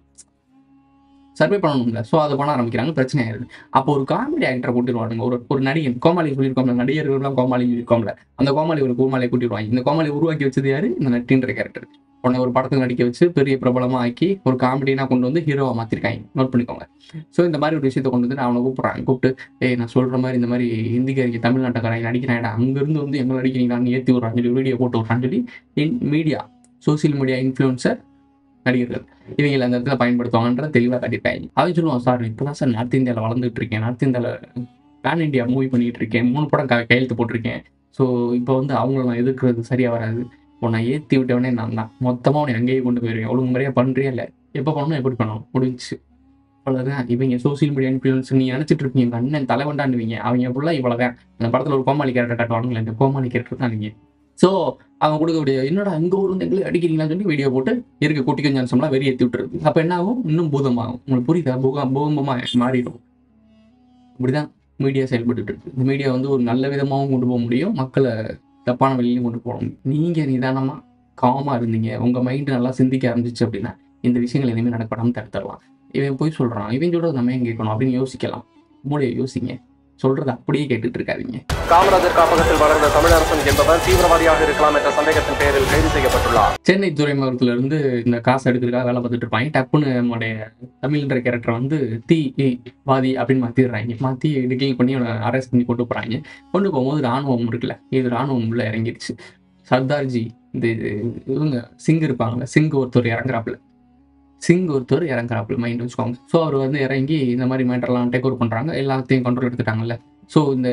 சர்வே பண்ணணும்ல ஸோ அதை பண்ண ஆரம்பிக்கிறாங்க பிரச்சனை ஆயிருது அப்போ ஒரு காமெடி ஆக்டரை கூட்டிடுவானுங்க ஒரு ஒரு நடிகன் கோமாளி சொல்லியிருக்கோம்ல நடிகர்கள்லாம் கோமாளி சொல்லியிருக்கோம்ல அந்த கோமாளி ஒரு கோமாளியை கூட்டிடுவாங்க இந்த கோமாளி உருவாக்கி வச்சது யாரு இந்த நட்டின்ற கேரக்டர் உடனே ஒரு படத்துக்கு நடிக்க வச்சு பெரிய பிரபலமா ஆக்கி ஒரு காமெடினா கொண்டு வந்து ஹீரோவா மாத்திருக்காங்க நோட் பண்ணிக்கோங்க ஸோ இந்த மாதிரி ஒரு விஷயத்தை கொண்டு வந்து அவனை கூப்பிட்றாங்க கூப்பிட்டு ஏய் நான் சொல்ற மாதிரி இந்த மாதிரி இந்திக்காரிக்கு தமிழ்நாட்டுக்காரங்க நடிக்கிறாங்க அங்கிருந்து வந்து எங்களை நடிக்கிறீங்களான்னு ஏற்றி விட்றான்னு சொல்லி வீடியோ போட்டு விட்றான்னு சொல்லி in media social media influencer நடிகர்கள் இவங்களை அந்த இடத்துல பயன்படுத்துவாங்கன்ற தெளிவாக காட்டியிருக்காங்க அவன் சொல்லுவான் சார் இப்போ தான் சார் நார்த் இந்தியாவில் வளர்ந்துட்டு இருக்கேன் நார்த் இந்தியாவில் பேன் இந்தியா மூவி பண்ணிட்டு இருக்கேன் மூணு படம் க- கையெழுத்து போட்டிருக்கேன் ஸோ இப்போ வந்து அவங்கள நான் எதிர்க்கிறது சரியாக வராது உன்னை ஏற்றி விட்டவனே நான் தான் மொத்தமாக உன்னை அங்கேயே கொண்டு போயிருவேன் ஒழுங்கு முறையாக பண்ணுறியா இல்லை எப்போ பண்ணணும் எப்படி பண்ணணும் முடிஞ்சுச்சு அவ்வளோதான் இவங்க சோசியல் மீடியா இன்ஃப்ளூயன்ஸ் நீ நினச்சிட்டு இருக்கீங்க எங்கள் அண்ணன் தலைவண்டாண்டுவீங்க அவங்க ஃபுல்லாக இவ்வளோதான் அந்த படத்தில் ஒரு கோமாளி கேரக்டர் காட்டுவானுங்களே இந்த கோமாளி கேரக்டர் தான் நீங்கள் ஸோ அவங்க கொடுக்கக்கூடிய என்னடா அங்கே ஒரு வந்து எங்களை அடிக்கிறீங்களான்னு சொல்லி வீடியோ போட்டு இருக்க குட்டி கொஞ்சம் அம்சம்லாம் வெறி ஏற்றி விட்டுருது அப்போ என்ன ஆகும் இன்னும் பூதமாகும் உங்களுக்கு புரியுதா பூகா பூகம்பமாக மாறிடும் இப்படிதான் மீடியா செயல்பட்டு இருக்கு இந்த மீடியா வந்து ஒரு நல்ல விதமாகவும் கொண்டு போக முடியும் மக்களை தப்பான வழியிலையும் கொண்டு போக முடியும் நீங்கள் நிதானமாக காமாக இருந்தீங்க உங்கள் மைண்டு நல்லா சிந்திக்க ஆரம்பிச்சிச்சு அப்படின்னா இந்த விஷயங்கள் இனிமேல் நடக்கப்படாமல் தடுத்துடலாம் இவன் போய் சொல்கிறான் இவன் சொல்கிறது நம்ம ஏன் கேட்கணும் அப்படின்னு யோசிக்கலாம் மூளையை யோசிங்க சொல்கிறத அப்படியே கேட்டுட்டு இருக்காதீங்க காமராஜர் காப்பகத்தில் வளர்ந்த தமிழரசன் என்பவர் தீவிரவாதியாக இருக்கலாம் என்ற சந்தேகத்தின் பேரில் கைது செய்யப்பட்டுள்ளார் சென்னை துறைமுகத்துல இருந்து இந்த காசு எடுக்கிறதுக்காக வேலை பார்த்துட்டு இருப்பாங்க டப்புன்னு நம்மளுடைய தமிழ்ன்ற கேரக்டர் வந்து தீ இ, வாதி அப்படின்னு மாத்திடுறாங்க மாத்தி டிகில் பண்ணி அவனை அரெஸ்ட் பண்ணி கொண்டு போறாங்க கொண்டு போகும்போது ராணுவம் இருக்குல்ல இது ராணுவம் உள்ள இறங்கிடுச்சு சர்தார்ஜி இந்த இது- இவங்க சிங் இருப்பாங்கல்ல சிங் ஒருத்தர் இறங்குறாப்புல சிங் ஒருத்தர் இறங்குறாப்புல மைண்ட் வச்சுக்கோங்க ஸோ அவர் வந்து இறங்கி இந்த மாதிரி மேட்டர்லாம் டேக் ஓவர் பண்ணுறாங்க எல்லாத்தையும் கண்ட்ரோல் எடுத்துட்டாங்கல்ல ஸோ இந்த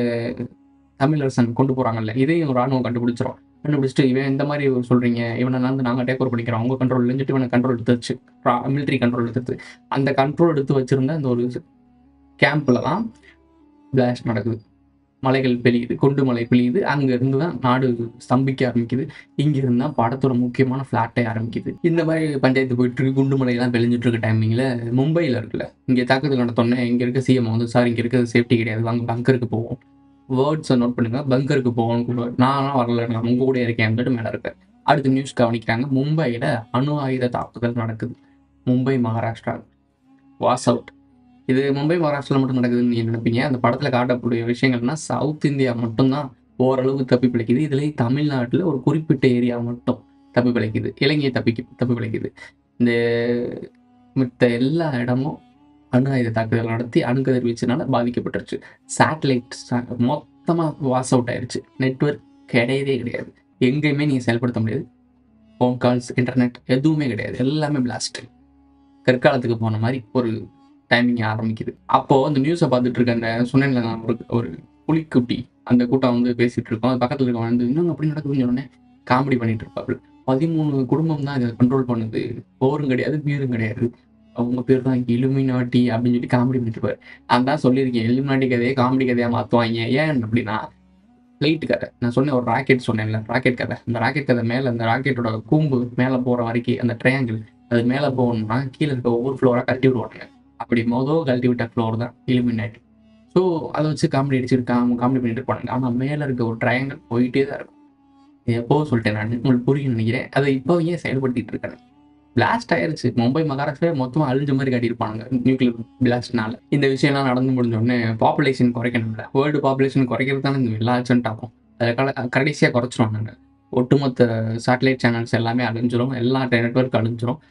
தமிழரசன் கொண்டு போகிறாங்கல்ல இதையும் ராணுவம் கண்டுபிடிச்சிரும் கண்டுபிடிச்சிட்டு இவன் இந்த மாதிரி சொல்றீங்க இவனை வந்து நாங்கள் டேக் ஓவர் பண்ணிக்கிறோம் அவங்க கண்ட்ரோல் இல்லைஞ்சிட்டு இவனை கண்ட்ரோல் எடுத்து வச்சு மிலிட்ரி கண்ட்ரோல் எடுத்து அந்த கண்ட்ரோல் எடுத்து வச்சிருந்த அந்த ஒரு கேம்பில் தான் பிளாஸ்ட் நடக்குது மலைகள் பெய்யுது கொண்டு மலை பெய்யுது அங்க இருந்து தான் நாடு ஸ்தம்பிக்க ஆரம்பிக்குது இங்க இருந்து தான் படத்தோட முக்கியமான ஃபிளாட்டே ஆரம்பிக்குது இந்த மாதிரி பஞ்சாயத்து போயிட்டு இருக்கு குண்டு மலையெல்லாம் பெழிஞ்சிட்டு இருக்க டைமிங்ல மும்பையில் இருக்குல்ல இங்கே தாக்குதல் நடத்தோன்னே இங்க இருக்க சிஎம் வந்து சார் இங்க இருக்கிறது சேஃப்டி கிடையாது வாங்க பங்கருக்கு போவோம் வேர்ட்ஸை நோட் பண்ணுங்க பங்கருக்கு போவோம்னு கூப்பிடுவார் நான் வரல நான் உங்க கூட இருக்கேன் சொல்லிட்டு மேலே இருப்பேன் அடுத்த நியூஸ் கவனிக்கிறாங்க மும்பையில் அணு ஆயுத தாக்குதல் நடக்குது மும்பை மகாராஷ்டிரா வாஸ் அவுட் இது மும்பை மகாராஷ்டிராவில் மட்டும் நடக்குதுன்னு நீங்க நினைப்பீங்க அந்த படத்தில் காட்டக்கூடிய விஷயங்கள்னா சவுத் இந்தியா மட்டும்தான் ஓரளவுக்கு தப்பி பிழைக்குது இதுலேயே தமிழ்நாட்டில் ஒரு குறிப்பிட்ட ஏரியா மட்டும் தப்பி பிழைக்குது இலங்கையை தப்பி தப்பி பிழைக்குது இந்த மித்த எல்லா இடமும் அணு ஆயுத தாக்குதல் நடத்தி அணுக்கதிர் வீச்சுனால பாதிக்கப்பட்டுருச்சு சேட்டலைட் மொத்தமாக வாஸ் அவுட் ஆயிருச்சு நெட்வொர்க் கிடையவே கிடையாது எங்கேயுமே நீங்கள் செயல்படுத்த முடியாது ஃபோன் கால்ஸ் இன்டர்நெட் எதுவுமே கிடையாது எல்லாமே பிளாஸ்ட் கற்காலத்துக்கு போன மாதிரி ஒரு டைமிங் ஆரம்பிக்குது அப்போது அந்த நியூஸை பார்த்துட்டு இருக்க அந்த சொன்னேன்ல நான் ஒரு ஒரு புலிக்குட்டி அந்த கூட்டம் வந்து பேசிட்டு இருக்கோம் அது பக்கத்தில் இருக்க வந்து இன்னும் அப்படி நடக்குதுன்னு சொன்னோடனே காமெடி பண்ணிட்டு இருப்பாரு பதிமூணு குடும்பம் தான் இதை கண்ட்ரோல் பண்ணுது போரும் கிடையாது பீரும் கிடையாது அவங்க பேர் தான் இலுமினாட்டி அப்படின்னு சொல்லி காமெடி பண்ணிட்டு இருப்பாரு நான் தான் சொல்லியிருக்கேன் இலுமினாட்டி கதையை காமெடி கதையாக மாற்றுவாங்க ஏன் அப்படின்னா ஃப்ளைட் கதை நான் சொன்னேன் ஒரு ராக்கெட் சொன்னேன்ல ராக்கெட் கதை அந்த ராக்கெட் கதை மேலே அந்த ராக்கெட்டோட கூம்பு மேலே போகிற வரைக்கும் அந்த ட்ரையாங்கிள் அது மேலே போகணும்னா கீழே இருக்க ஒவ்வொரு ஃப்ளோராக கழட்டி விடுவாங்க அப்படி மொதல் கழட்டி விட்ட ஃப்ளோர் தான் இலுமினாட்டி ஸோ அதை வச்சு காமெடி அடிச்சுட்டு காம் காமெடி பண்ணிட்டு இருப்பாங்க ஆனால் மேலே இருக்க ஒரு ட்ரையாங்கிள் போயிட்டே தான் இருக்கும் இது எப்போ சொல்லிட்டேன் நான் உங்களுக்கு புரியும் நினைக்கிறேன் அதை இப்போ ஏன் செயல்படுத்திட்டு இருக்காங்க பிளாஸ்ட் ஆயிருச்சு மும்பை மகாராஷ்டிரா மொத்தமாக அழிஞ்ச மாதிரி காட்டியிருப்பாங்க நியூக்ளியர் பிளாஸ்ட்னால இந்த விஷயம்லாம் நடந்து முடிஞ்ச உடனே பாப்புலேஷன் குறைக்கணும்ல வேர்ல்டு பாப்புலேஷன் குறைக்கிறது தானே இந்த எல்லா அர்ஜென்ட் ஆகும் அதை கடைசியாக குறைச்சிருவாங்க ஒட்டுமொத்த சேட்டலைட் சேனல்ஸ் எல்லாமே அழிஞ்சிரும் எல்லா நெட்ஒர்க் அழிஞ்சிரும்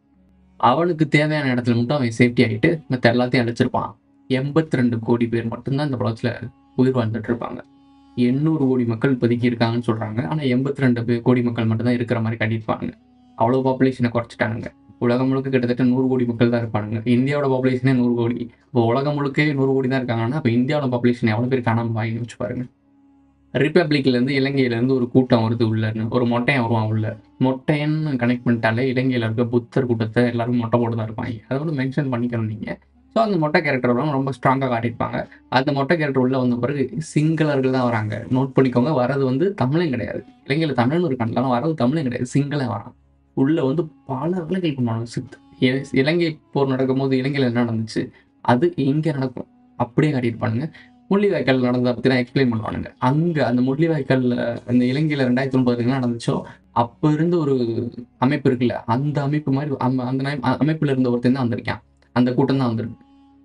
அவனுக்கு தேவையான இடத்துல மட்டும் அவன் சேஃப்டி ஆகிட்டு மற்ற எல்லாத்தையும் அழிச்சிருப்பான் எண்பத்தி ரெண்டு கோடி பேர் மட்டும்தான் இந்த உலகத்தில் உயிர் வாழ்ந்துட்டு இருப்பாங்க எண்ணூறு கோடி மக்கள் இப்போதைக்கு இருக்காங்கன்னு சொல்கிறாங்க ஆனால் எண்பத்தி ரெண்டு கோடி மக்கள் மட்டும்தான் இருக்கிற மாதிரி கட்டியிருப்பாங்க அவ்வளோ பாப்புலேஷனை குறைச்சிட்டானுங்க உலகம் முழுக்க கிட்டத்தட்ட நூறு கோடி மக்கள் தான் இருப்பானுங்க இந்தியாவோட பாப்புலேஷனே நூறு கோடி இப்போ உலகம் முழுக்க நூறு கோடி தான் இருக்காங்கன்னா அப்போ இந்தியாவோட பாப்புலேஷன் எவ்வளோ பேர் காணாமல் வாங்கி வச்சு பாருங்க ரிப்பப்ளிக்லேருந்து இலங்கையிலேருந்து ஒரு கூட்டம் வருது உள்ளன்னு ஒரு மொட்டையன் வருவான் உள்ள மொட்டையன்னு கனெக்ட் பண்ணிட்டாலே இலங்கையில் இருக்க புத்தர் கூட்டத்தை எல்லாரும் மொட்டை போட்டு தான் இருப்பாங்க அதை வந்து மென்ஷன் பண்ணிக்கணும் நீங்கள் ஸோ அந்த மொட்டை கேரக்டர் ரொம்ப ஸ்ட்ராங்காக காட்டியிருப்பாங்க அந்த மொட்டை கேரக்டர் உள்ள வந்த பிறகு சிங்களர்கள் தான் வராங்க நோட் பண்ணிக்கோங்க வரது வந்து தமிழும் கிடையாது இலங்கையில் தமிழ்னு இருக்காங்க ஆனால் வரது தமிழும் கிடையாது சிங்களம் வரான் உள்ள வந்து பல வேலைகள் பண்ணுவாங்க சித் இ- இலங்கை போர் நடக்கும்போது இலங்கையில் என்ன நடந்துச்சு அது இங்கே நடக்கும் அப்படியே காட்டியிருப்பானுங்க முள்ளிவாய்க்கால் நடந்ததை பற்றி நான் எக்ஸ்பிளைன் பண்ணுவானுங்க அங்கே அந்த முள்ளிவாய்க்காலில் அந்த இலங்கையில் ரெண்டாயிரத்தி ஒன்பதுல என்ன நடந்துச்சோ அப்போ இருந்த ஒரு அமைப்பு இருக்குல்ல அந்த அமைப்பு மாதிரி அந்த அந்த நை- அமைப்புல இருந்த ஒருத்தன் தான் வந்திருக்கான் அந்த கூட்டம் தான் வந்திருக்கு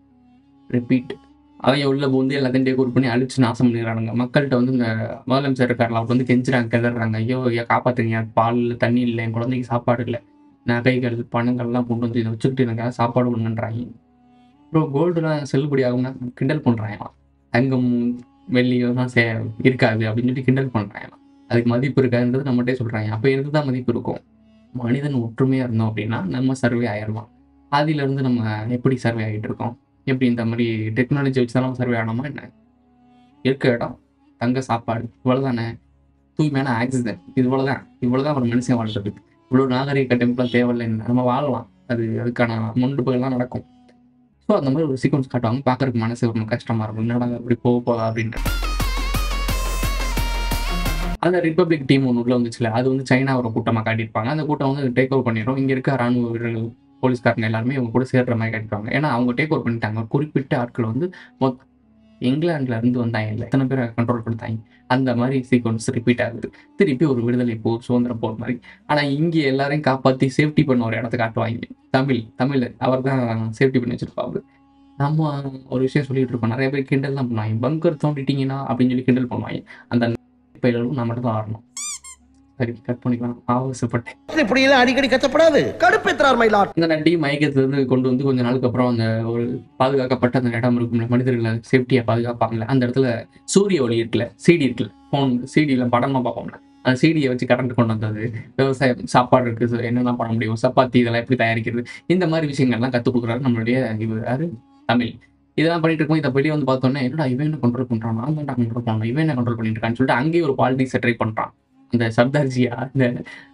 ரிப்பீட் அவங்க உள்ள வந்து எல்லாத்தையும் டேக் பண்ணி அழிச்சு நாசம் பண்ணிடுறானுங்க மக்கள்கிட்ட வந்து இந்த முதலமைச்சர் இருக்கார்ல அவர் வந்து கெஞ்சுறாங்க கிளறாங்க ஐயோ ஐயா காப்பாத்துங்க பால் இல்லை தண்ணி இல்லை என் குழந்தைக்கு சாப்பாடு இல்லை நகைகள் பணங்கள்லாம் கொண்டு வந்து இதை வச்சுக்கிட்டு எனக்கு சாப்பாடு கொடுங்கன்றாங்க அப்புறம் கோல்டுலாம் செல்லுபடி ஆகும்னா கிண்டல் பண்ணுறாங்க தங்கம் வெள்ளியெல்லாம் சே இருக்காது அப்படின்னு சொல்லி கிண்டல் பண்ணுறாங்க அதுக்கு மதிப்பு இருக்காதுன்றது நம்மகிட்டே சொல்கிறாங்க அப்போ எனக்கு தான் மதிப்பு இருக்கும் மனிதன் ஒற்றுமையாக இருந்தோம் அப்படின்னா நம்ம சர்வே ஆயிடலாம் அதிலிருந்து நம்ம எப்படி சர்வே ஆகிட்டு இருக்கோம் எப்படி இந்த மாதிரி டெக்னாலஜி வச்சு தான் நம்ம சர்வே ஆனோமா என்ன இருக்க இடம் தங்க சாப்பாடு இவ்வளோதானே தூய்மையான ஆக்சிஜன் இது இவ்வளோதான் இவ்வளோதான் ஒரு மனுஷன் வாழ்றது இவ்வளோ நாகரிக கட்டமைப்புலாம் தேவையில்லை நம்ம வாழலாம் அது அதுக்கான முன்னெடுப்புகள்லாம் நடக்கும் ஸோ அந்த மாதிரி ஒரு சீக்வன்ஸ் காட்டுவாங்க பார்க்கறதுக்கு மனசு ஒரு கஷ்டமா இருக்கும் என்னடா இப்படி போக போதா அப்படின்ட்டு அந்த ரிப்பப்ளிக் டீம் ஒன்று உள்ள வந்துச்சுல அது வந்து சைனாவோட கூட்டமாக காட்டியிருப்பாங்க அந்த கூட்டம் வந்து டேக் ஓவர் பண்ணிடும் இங்கே இருக்க ராணுவ வீரர்கள் போலீஸ்காரங்க எல்லாருமே இவங்க கூட சேர்ற மாதிரி காட்டிப்பாங்க ஏன்னா அவங்க டேக் ஓவர் பண்ணிட்டாங்க குறிப்பிட்ட ஆட்கள் வந்து மொத் இங்கிலாந்துல இருந்து வந்தாங்க இல்லை எத்தனை பேரை கண்ட்ரோல் பண்ணிட்டாங்க அந்த மாதிரி சீக்வன்ஸ் ரிப்பீட் ஆகுது திருப்பி ஒரு விடுதலை போர் சுதந்திர போர் மாதிரி ஆனால் இங்கே எல்லாரையும் காப்பாற்றி சேஃப்டி பண்ண ஒரு இடத்த காட்டுவாங்க தமிழ் தமிழ் அவர் தான் சேஃப்டி பண்ணி வச்சிருப்பாரு நம்ம ஒரு விஷயம் சொல்லிட்டு இருக்கோம் நிறைய பேர் கிண்டல் தான் பண்ணுவாங்க பங்கர் தோண்டிட்டீங்கன்னா அப்படின்னு சொல்லி கிண்டல் பண்ணுவாங்க அந்த பயிலும் நம்மகிட்ட தான் வரணும் சரி கட் பண்ணிக்கலாம் ஆவசப்பட்டேன் இப்படி எல்லாம் அடிக்கடி கத்தப்படாது கடுப்பேத்துறார் மயிலாட் இந்த நட்டி மயக்கத்திலிருந்து கொண்டு வந்து கொஞ்ச நாளுக்கு அப்புறம் அந்த ஒரு பாதுகாக்கப்பட்ட அந்த இடம் இருக்கும்ல மனிதர்களை சேஃப்டியாக பாதுகாப்பாங்கல்ல அந்த இடத்துல சூரிய ஒளி இருக்குல்ல சிடி இருக்குல்ல ஃபோன் சிடியில் படமாக பார்ப்போம்ல அந்த சிடியை வச்சு கரண்ட் கொண்டு வந்தது விவசாயம் சாப்பாடு இருக்குது என்னென்ன பண்ண முடியும் சப்பாத்தி இதெல்லாம் எப்படி தயாரிக்கிறது இந்த மாதிரி விஷயங்கள்லாம் கற்றுக் கொடுக்குறாரு நம்மளுடைய இவர் யாரு தமிழ் இதெல்லாம் பண்ணிட்டு இருக்கோம் இதை வெளியே வந்து பார்த்தோன்னே என்னடா இவன் என்ன கண்ட்ரோல் பண்ணுறான் நான் தான் கண்ட்ரோல் பண்ணணும் இவன் என்ன கண்ட்ரோல் பண்ணிட்டு இருக்கான்னு சொல்லிட்டு அங்கேயே ஒரு பாலிடிக்ஸை ட்ரை பண்ணுறான் இந்த சர்தார்ஜியா இந்த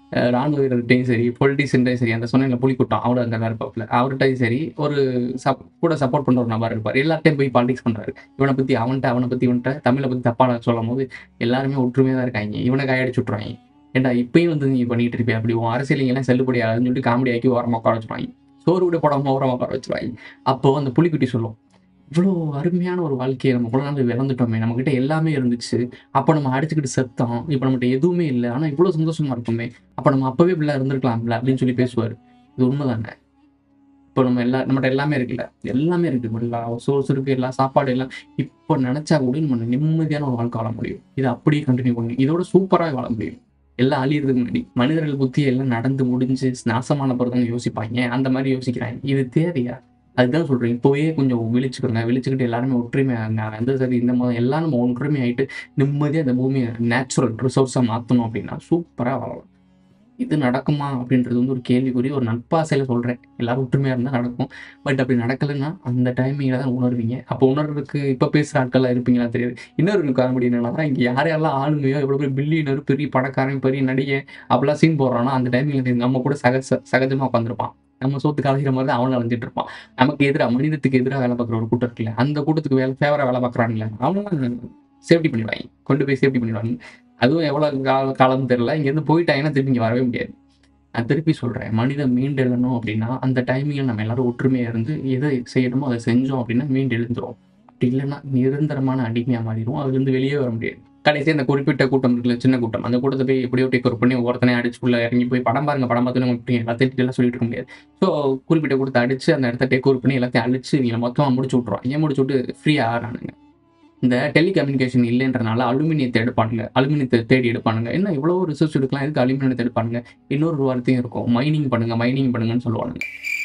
அஹ் ராணுவ வீரர்கிட்டையும் சரி பொலிட்டிஷியன்டையும் சரி அந்த சொன்ன புலிக்கூட்டம் அவர் அங்கே தான் இருப்பாப்புல அவர்கிட்டையும் சரி ஒரு சப் கூட சப்போர்ட் பண்ணுற ஒரு நபர் இருப்பார் எல்லார்ட்டையும் போய் பாலிடிக்ஸ் பண்ணுறாரு இவனை பற்றி அவன்கிட்ட அவனை பற்றி இவன்கிட்ட தமிழை பற்றி தப்பான சொல்லும் போது எல்லாருமே ஒற்றுமையாக தான் இருக்காங்க இவனை கையடிச்சு விட்ருவாங்க ஏன்டா இப்பயும் வந்து நீ பண்ணிட்டு இருப்பியா அப்படி உன் அரசியலிங்கெல்லாம் செல்லுபடி ஆகுதுன்னு சொல்லிட்டு காமெடி ஆக்கி ஓரமாக உட்கார வச்சுருவாங்க சோறு கூட போடாமல் ஓரமாக உட்கார வச்சுருவாங்க அப்போ அந்த புலிக்குட்டி சொல்லும் இவ்வளோ அருமையான ஒரு வாழ்க்கையை நம்ம கூட நாள் இழந்துட்டோமே நம்மக்கிட்ட எல்லாமே இருந்துச்சு அப்போ நம்ம அடிச்சுக்கிட்டு செத்தோம் இப்போ நம்மகிட்ட எதுவுமே இல்லை ஆனால் இவ்வளோ சந்தோஷமா இருக்குமே அப்போ நம்ம அப்போவே இப்படிலாம் இருந்திருக்கலாம்ல அப்படின்னு சொல்லி பேசுவார் இது உண்மைதானே இப்போ நம்ம எல்லா நம்மகிட்ட எல்லாமே இருக்குல்ல எல்லாமே இருக்கு எல்லா சோர்ஸ் இருக்கு எல்லா சாப்பாடு எல்லாம் இப்போ நினைச்சா கூட நம்ம நிம்மதியான ஒரு வாழ்க்கை வாழ முடியும் இதை அப்படியே கண்டினியூ பண்ணி இதோட சூப்பராக வாழ முடியும் எல்லாம் அழியறதுக்கு முன்னாடி மனிதர்கள் புத்தி எல்லாம் நடந்து முடிஞ்சு நாசமான பிறகு யோசிப்பாங்க அந்த மாதிரி யோசிக்கிறாங்க இது தேவையா அதுதான் சொல்றேன் இப்போவே கொஞ்சம் விழிச்சுக்கோங்க விழிச்சுக்கிட்டு எல்லாருமே ஒற்றுமையாங்க எந்த சரி இந்த மாதிரி எல்லாம் நம்ம ஒற்றுமை ஆயிட்டு நிம்மதியாக இந்த பூமியை நேச்சுரல் ரிசோர்ஸாக மாற்றணும் அப்படின்னா சூப்பராக வாழலாம் இது நடக்குமா அப்படின்றது வந்து ஒரு கேள்விக்குறி ஒரு நட்பாசையில் சொல்கிறேன் எல்லாரும் ஒற்றுமையாக இருந்தால் நடக்கும் பட் அப்படி நடக்கலைன்னா அந்த டைமிங்கில் தான் உணர்வீங்க அப்போ உணர்றதுக்கு இப்போ பேசுகிற ஆட்கள்லாம் இருப்பீங்களா தெரியாது இன்னொரு காமெடி என்னன்னா இங்கே யார் யாரெல்லாம் ஆளுமையோ எவ்வளோ பெரிய பில்லியனர் பெரிய பணக்காரன் பெரிய நடிகை அப்படிலாம் சீன் போடுறான்னா அந்த டைமிங்கில் நம்ம கூட சகஜ சகஜமாக உட்காந்துருப்பான் நம்ம சோத்து கலைகிற மாதிரி தான் அவனும் அலைஞ்சிட்டு இருப்பான் நமக்கு எதிராக மனிதத்துக்கு எதிராக வேலை பார்க்குற ஒரு கூட்டம் இருக்குல்ல அந்த கூட்டத்துக்கு வேலை ஃபேவராக வேலை பார்க்குறாங்கல்ல அவனும் சேஃப்டி பண்ணிடுவாங்க கொண்டு போய் சேஃப்டி பண்ணிடுவாங்க அதுவும் எவ்வளோ கால காலம் தெரியல இங்கேருந்து போயிட்டாங்கன்னா திருப்பி இங்கே வரவே முடியாது நான் திருப்பி சொல்கிறேன் மனிதன் மீண்டெழணும் அப்படின்னா அந்த டைமிங்கில் நம்ம எல்லாரும் ஒற்றுமையாக இருந்து எதை செய்யணுமோ அதை செஞ்சோம் அப்படின்னா மீண்டு எழுந்துரும் அப்படி இல்லைன்னா நிரந்தரமான அடிமையாக மாறிடும் அதுலேருந்து வெளியே வர முடியாது கடைசி அந்த குறிப்பிட்ட கூட்டம் இருக்குல்ல சின்ன கூட்டம் அந்த கூட்டத்தை போய் எப்படியோ டேக் ஓவர் பண்ணி ஒருத்தனை அடிச்சு உள்ள இறங்கி போய் படம் பாருங்க படம் பார்த்து நம்ம இப்படி எல்லாத்தையும் எல்லாம் சொல்லிட்டு இருக்க முடியாது ஸோ குறிப்பிட்ட கூட்டத்தை அடிச்சு அந்த இடத்த டேக் ஓவர் பண்ணி எல்லாத்தையும் அழிச்சு இவங்களை மொத்தமாக முடிச்சு விட்ருவோம் ஏன் முடிச்சு விட்டு ஃப்ரீ ஆகிறானுங்க இந்த டெலிகம்யூனிகேஷன் இல்லைன்றனால அலுமினியத்தை எடுப்பானுங்க அலுமினியத்தை தேடி எடுப்பானுங்க என்ன இவ்வளோ ரிசர்ச் எடுக்கலாம் இதுக்கு அலுமினியத்தை எடுப்பானுங்க இன்னொரு வார்த்தையும் இருக்கும் மைனிங் பண்ணுங்க மைனிங் பண்ணுங்கன்னு சொல்லுவானுங்க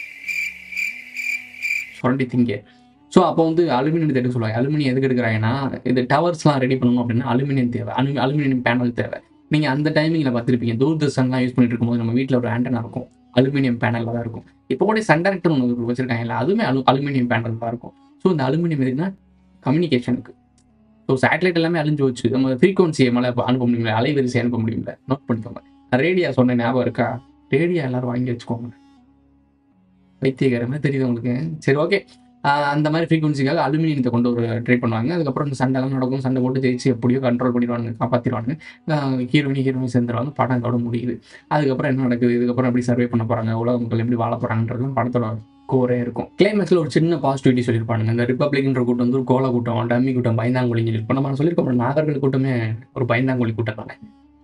சுரண்டி திங்க ஸோ அப்போ வந்து அலுமினியத்தை எடுக்க சொல்லுவாங்க அலுமினியம் எதுக்கு எடுக்கிறாங்கன்னா இது டவர்ஸ்லாம் ரெடி பண்ணணும் அப்படின்னா அலுமினியம் தேவை அலு அலுமினியம் பேனல் தேவை நீங்கள் அந்த டைமிங்கில் பார்த்துருப்பீங்க தூர்தர்ஷன்லாம் யூஸ் பண்ணிட்டு இருக்கும்போது நம்ம வீட்டில் ஒரு ஆண்டனா இருக்கும் அலுமினியம் பேனலில் தான் இருக்கும் இப்போ கூட சண்டக்டர் ஒன்று வச்சிருக்காங்க அதுவுமே அலு அலுமினியம் பேனல் தான் இருக்கும் ஸோ இந்த அலுமினியம் எதுக்குன்னா கம்யூனிகேஷனுக்கு ஸோ சேட்டலைட் எல்லாமே அழிஞ்சு வச்சு நம்ம ஃப்ரீக்வன்சியை மேலே அனுப்ப முடியல அலைவரிசை அனுப்ப முடியல நோட் பண்ணிக்கோங்க ரேடியா சொன்ன ஞாபகம் இருக்கா ரேடியா எல்லாரும் வாங்கி வச்சுக்கோங்க வைத்தியகரமே தெரியுது உங்களுக்கு சரி ஓகே அந்த மாதிரி ஃப்ரீக்வன்சிக்காக அலுமினியத்தை கொண்டு ஒரு ட்ரை பண்ணுவாங்க அதுக்கப்புறம் இந்த சண்டைலாம் நடக்கும் சண்டை போட்டு ஜெயிச்சு எப்படியோ கண்ட்ரோல் பண்ணிடுவாங்க காப்பாற்றிடுவாங்க ஹீரோனி ஹீரோனி சேர்ந்துருவாங்க படம் அதோட முடியுது அதுக்கப்புறம் என்ன நடக்குது இதுக்கப்புறம் எப்படி சர்வே பண்ண போகிறாங்க உலக மக்கள் எப்படி வாழ போகிறாங்கன்றதும் படத்தோட கோரே இருக்கும் கிளைமேக்ஸில் ஒரு சின்ன பாசிட்டிவிட்டி சொல்லியிருப்பாங்க இந்த ரிப்பப்ளிக்ன்ற கூட்டம் வந்து ஒரு கோல கூட்டம் டம்மி கூட்டம் பயந்தாங்குழிங்க இருக்கும் நம்ம சொல்லியிருக்கோம் நாகர்கள் கூட்டமே ஒரு பயந்தாங்குழி கூட்டம் தானே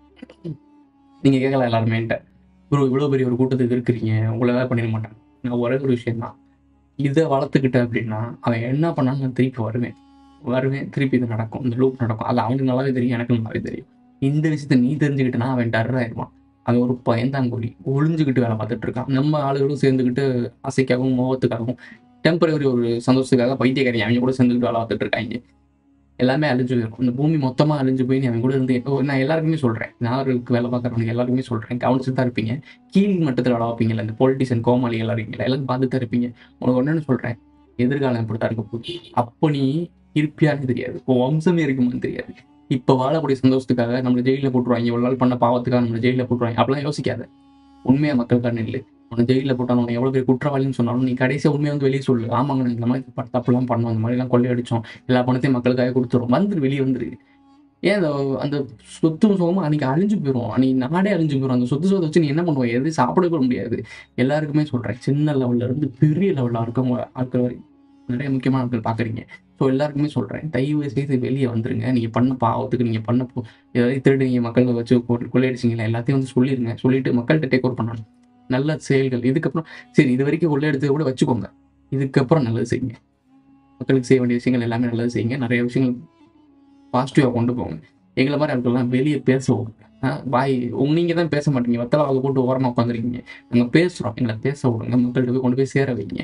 நீங்கள் கேட்கல எல்லாருமே ப்ரோ இவ்வளோ பெரிய ஒரு கூட்டத்துக்கு இருக்கிறீங்க உங்களை ஏதாவது பண்ணிட மாட்டாங்க நான் ஒரே ஒரு விஷயம் தான் இதை வளர்த்துக்கிட்டேன் அப்படின்னா அவன் என்ன பண்ணாலும் நான் திருப்பி வருவேன் வருவேன் திருப்பி இது நடக்கும் இந்த லூப் நடக்கும் அது அவனுக்கு நல்லாவே தெரியும் எனக்கு நல்லாவே தெரியும் இந்த விஷயத்த நீ தெரிஞ்சுக்கிட்டனா அவன் டர் ஆயிடுவான் அது ஒரு பயந்தாங்கொழி ஒளிஞ்சுக்கிட்டு வேலை பார்த்துட்டு இருக்கான் நம்ம ஆளுகளும் சேர்ந்துக்கிட்டு ஆசைக்காகவும் மோகத்துக்காகவும் டெம்பரரி ஒரு சந்தோஷத்துக்காக பைத்தியக்காரி அவங்க கூட சேர்ந்துக்கிட்டு வேலை பார்த்துட்டு இருக்காங்க எல்லாமே அழிஞ்சு போயிருக்கும் இந்த பூமி மொத்தமாக அழிஞ்சு போய் நீ அவன் கூட இருந்து ஓ, நான் எல்லாருக்குமே சொல்கிறேன் நாகர்களுக்கு வேலை பார்க்குறவங்க எல்லாருக்குமே சொல்கிறேன் கவனிச்சுட்டு தான் இருப்பீங்க கீழ் மட்டத்தில் வேலை பார்ப்பீங்கல்ல இந்த பொலிட்டிஷியன் கோமாளி எல்லாம் இருக்கீங்களா எல்லாம் பார்த்துட்டு தான் இருப்பீங்க உனக்கு ஒன்றுன்னு சொல்கிறேன் எதிர்காலம் இப்படி தான் இருக்க போகுது அப்போ நீ இருப்பியான்னு தெரியாது இப்போ வம்சமே இருக்குமான்னு தெரியாது இப்போ வாழக்கூடிய சந்தோஷத்துக்காக நம்மளை ஜெயிலில் போட்டுருவாங்க இவ்வளோ நாள் பண்ண பாவத்துக்காக நம்மளை ஜெயிலில் போட்டுருவாங்க அப்படிலாம் யோசிக்காத உண்மையா மக்களுக்கான இல்லை உன்னை ஜெயிலில் போட்டாலும் உன்னை எவ்வளோ பெரிய குற்றவாளின்னு சொன்னாலும் நீ கடைசியாக உண்மையை வந்து வெளியே சொல்லு ஆமாங்க நான் இந்த மாதிரி ப- தப்புலாம் பண்ணோம் இந்த மாதிரிலாம் கொள்ளையடிச்சோம் எல்லா பணத்தையும் மக்களுக்காக கொடுத்துரும் வந்துரு வெளியே வந்துரு ஏன் அந்த அந்த சொத்து சுகமும் அன்னைக்கு அழிஞ்சு போயிடும் அன்னைக்கு நாடே அழிஞ்சு போயிடும் அந்த சொத்து சுகத்தை வச்சு நீ என்ன பண்ணுவ எதுவும் சாப்பிட கூட முடியாது எல்லாருக்குமே சொல்கிறேன் சின்ன லெவல்ல இருந்து பெரிய லெவலில் இருக்கவங்க ஆட்கள் வரை நிறைய முக்கியமான ஆட்கள் பார்க்குறீங்க ஸோ எல்லாருக்குமே சொல்கிறேன் தயவு செய்து வெளியே வந்துருங்க நீங்கள் பண்ண பாவத்துக்கு நீங்கள் பண்ண போ- ஏதாவது திருடுங்க மக்களை வச்சு கொ- கொள்ளையடிச்சிங்களா எல்லாத்தையும் வந்து சொல்லிடுங்க சொல்லிட்டு மக்கள்கிட்ட டேக் ஓவர் பண்ணணும் நல்ல செயல்கள் இதுக்கப்புறம் சரி இது வரைக்கும் கொள்ளையடிச்சதை கூட வச்சுக்கோங்க இதுக்கப்புறம் நல்லது செய்யுங்க மக்களுக்கு செய்ய வேண்டிய விஷயங்கள் எல்லாமே நல்லது செய்யுங்க நிறைய விஷயங்கள் பாசிட்டிவாக கொண்டு போங்க எங்களை மாதிரி ஆட்கள்லாம் வெளியே பேச விடுங்க ஆ, வாய் உங்க நீங்கள் தான் பேச மாட்டீங்க வத்தலை வாங்க போட்டு ஓரமாக உட்காந்துருக்கீங்க நாங்கள் பேசுகிறோம் எங்களை பேச விடுங்க மக்கள்கிட்ட போய் கொண்டு போய் சேர வைங்க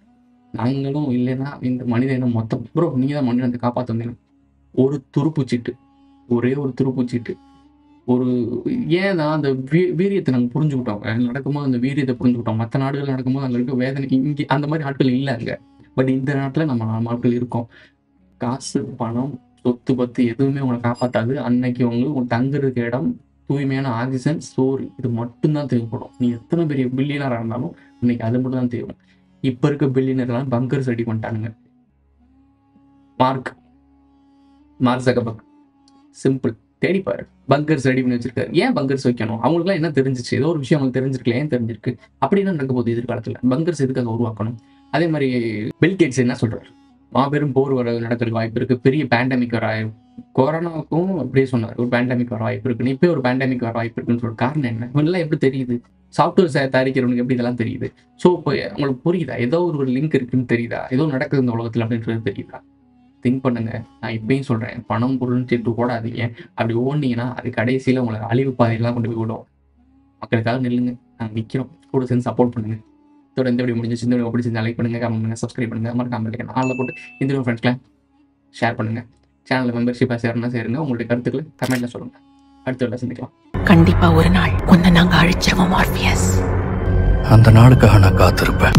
நாங்களும் இல்லைன்னா இந்த மனித இனம் மொத்தம் ப்ரோ நீங்கள் தான் மனிதனை காப்பாற்ற வந்தீங்க ஒரு துருப்புச்சீட்டு ஒரே ஒரு துருப்புச்சீட்டு ஒரு ஏன்னா அந்த வீ- வீரியத்தை நாங்கள் புரிஞ்சுக்கிட்டோம் அங்க நடக்கும்போது அந்த வீரியத்தை புரிஞ்சுக்கிட்டோம் மற்ற நாடுகள் நடக்கும்போது அங்கே இருக்க வேதனை இங்கே அந்த மாதிரி ஆட்கள் இல்லை அங்கே பட் இந்த நாட்டில் நம்ம நம்ம ஆட்கள் இருக்கோம் காசு பணம் சொத்து பத்து எதுவுமே உங்களை காப்பாற்றாது அன்னைக்கு உங்களுக்கு உங்க தங்குறதுக்கு இடம் தூய்மையான ஆக்சிஜன் சோறு இது மட்டும்தான் தேவைப்படும் நீ எத்தனை பெரிய பில்லியனராக இருந்தாலும் இன்னைக்கு அது மட்டும் தான் தேவை இப்போ இருக்க பில்லியனர்லாம் பங்கர்ஸ் ரெடி பண்ணிட்டானுங்க மார்க் மார்க் ஜகபக் சிம்பிள் தேடிப்பாரு பங்கர்ஸ் ரெடி பண்ணி வச்சிருக்காரு ஏன் பங்கர்ஸ் வைக்கணும் அவங்களுக்குலாம் என்ன தெரிஞ்சிச்சு ஏதோ ஒரு விஷயம் அவங்களுக்கு தெரிஞ்சிருக்கல ஏன் தெரிஞ்சிருக்கு அப்படி என்ன நடக்க போகுது எதிர்காலத்தில் பங்கர்ஸ் எதுக்காக உருவாக்கணும் அதே மாதிரி பில் கேட்ஸ் என்ன சொல்றாரு மாபெரும் போர் வர நடக்கிறதுக்கு வாய்ப்பு இருக்கு பெரிய பேண்டமிக் வர கொரோனாவுக்கும் அப்படியே சொன்னார் ஒரு பேண்டமிக் வர வாய்ப்பு இருக்குன்னு இப்போ ஒரு பேண்டமிக் வர வாய்ப்பு இருக்குன்னு சொல்ற காரணம் என்ன இவங்கெல்லாம் எப்படி தெரியுது சாஃப்ட்வேர் தயாரிக்கிறவனுக்கு எப்படி இதெல்லாம் தெரியுது ஸோ இப்போ உங்களுக்கு புரியுதா ஏதோ ஒரு லிங்க் இருக்குன்னு தெரியுதா ஏதோ நடக்குது இந்த உலகத்தில் அப்படின்றது தெரியுதா திங்க் பண்ணுங்க நான் இப்பயும் சொல்றேன் பணம் பொருள்னு சொல்லிட்டு ஓடாதீங்க அப்படி ஓடினீங்கன்னா அது கடைசியில் உங்களை அழிவு பாதையெல்லாம் கொண்டு போய் விடும் மக்களுக்காக நில்லுங்க நாங்கள் நிற்கிறோம் கூட சேர்ந்து சப்போர்ட் பண்ணுங்க இதோட இந்த வீடியோ முடிஞ்சிச்சு இந்த வீடியோ பிடிச்சி லைக் பண்ணுங்க கமெண்ட் பண்ணுங்க சப்ஸ்கிரைப் பண்ணுங்க மறக்காம இருக்க நாளில் போட்டு இந்த வீடியோ ஃப்ரெண்ட்ஸ்லாம் ஷேர் பண்ணுங்க சேனலில் மெம்பர்ஷிப்பாக சேரணும் சேருங்க உங்களுடைய கருத்துக்களை கமெண்ட்ல சொல்லுங்க அடுத்த வீடியோ சந்திக்கலாம் கண்டிப்பா ஒரு நாள் உன்னை நாங்க அழிச்சிருவோம் மார்பியஸ் அந்த நாளுக்காக நான் காத்திருப்பேன்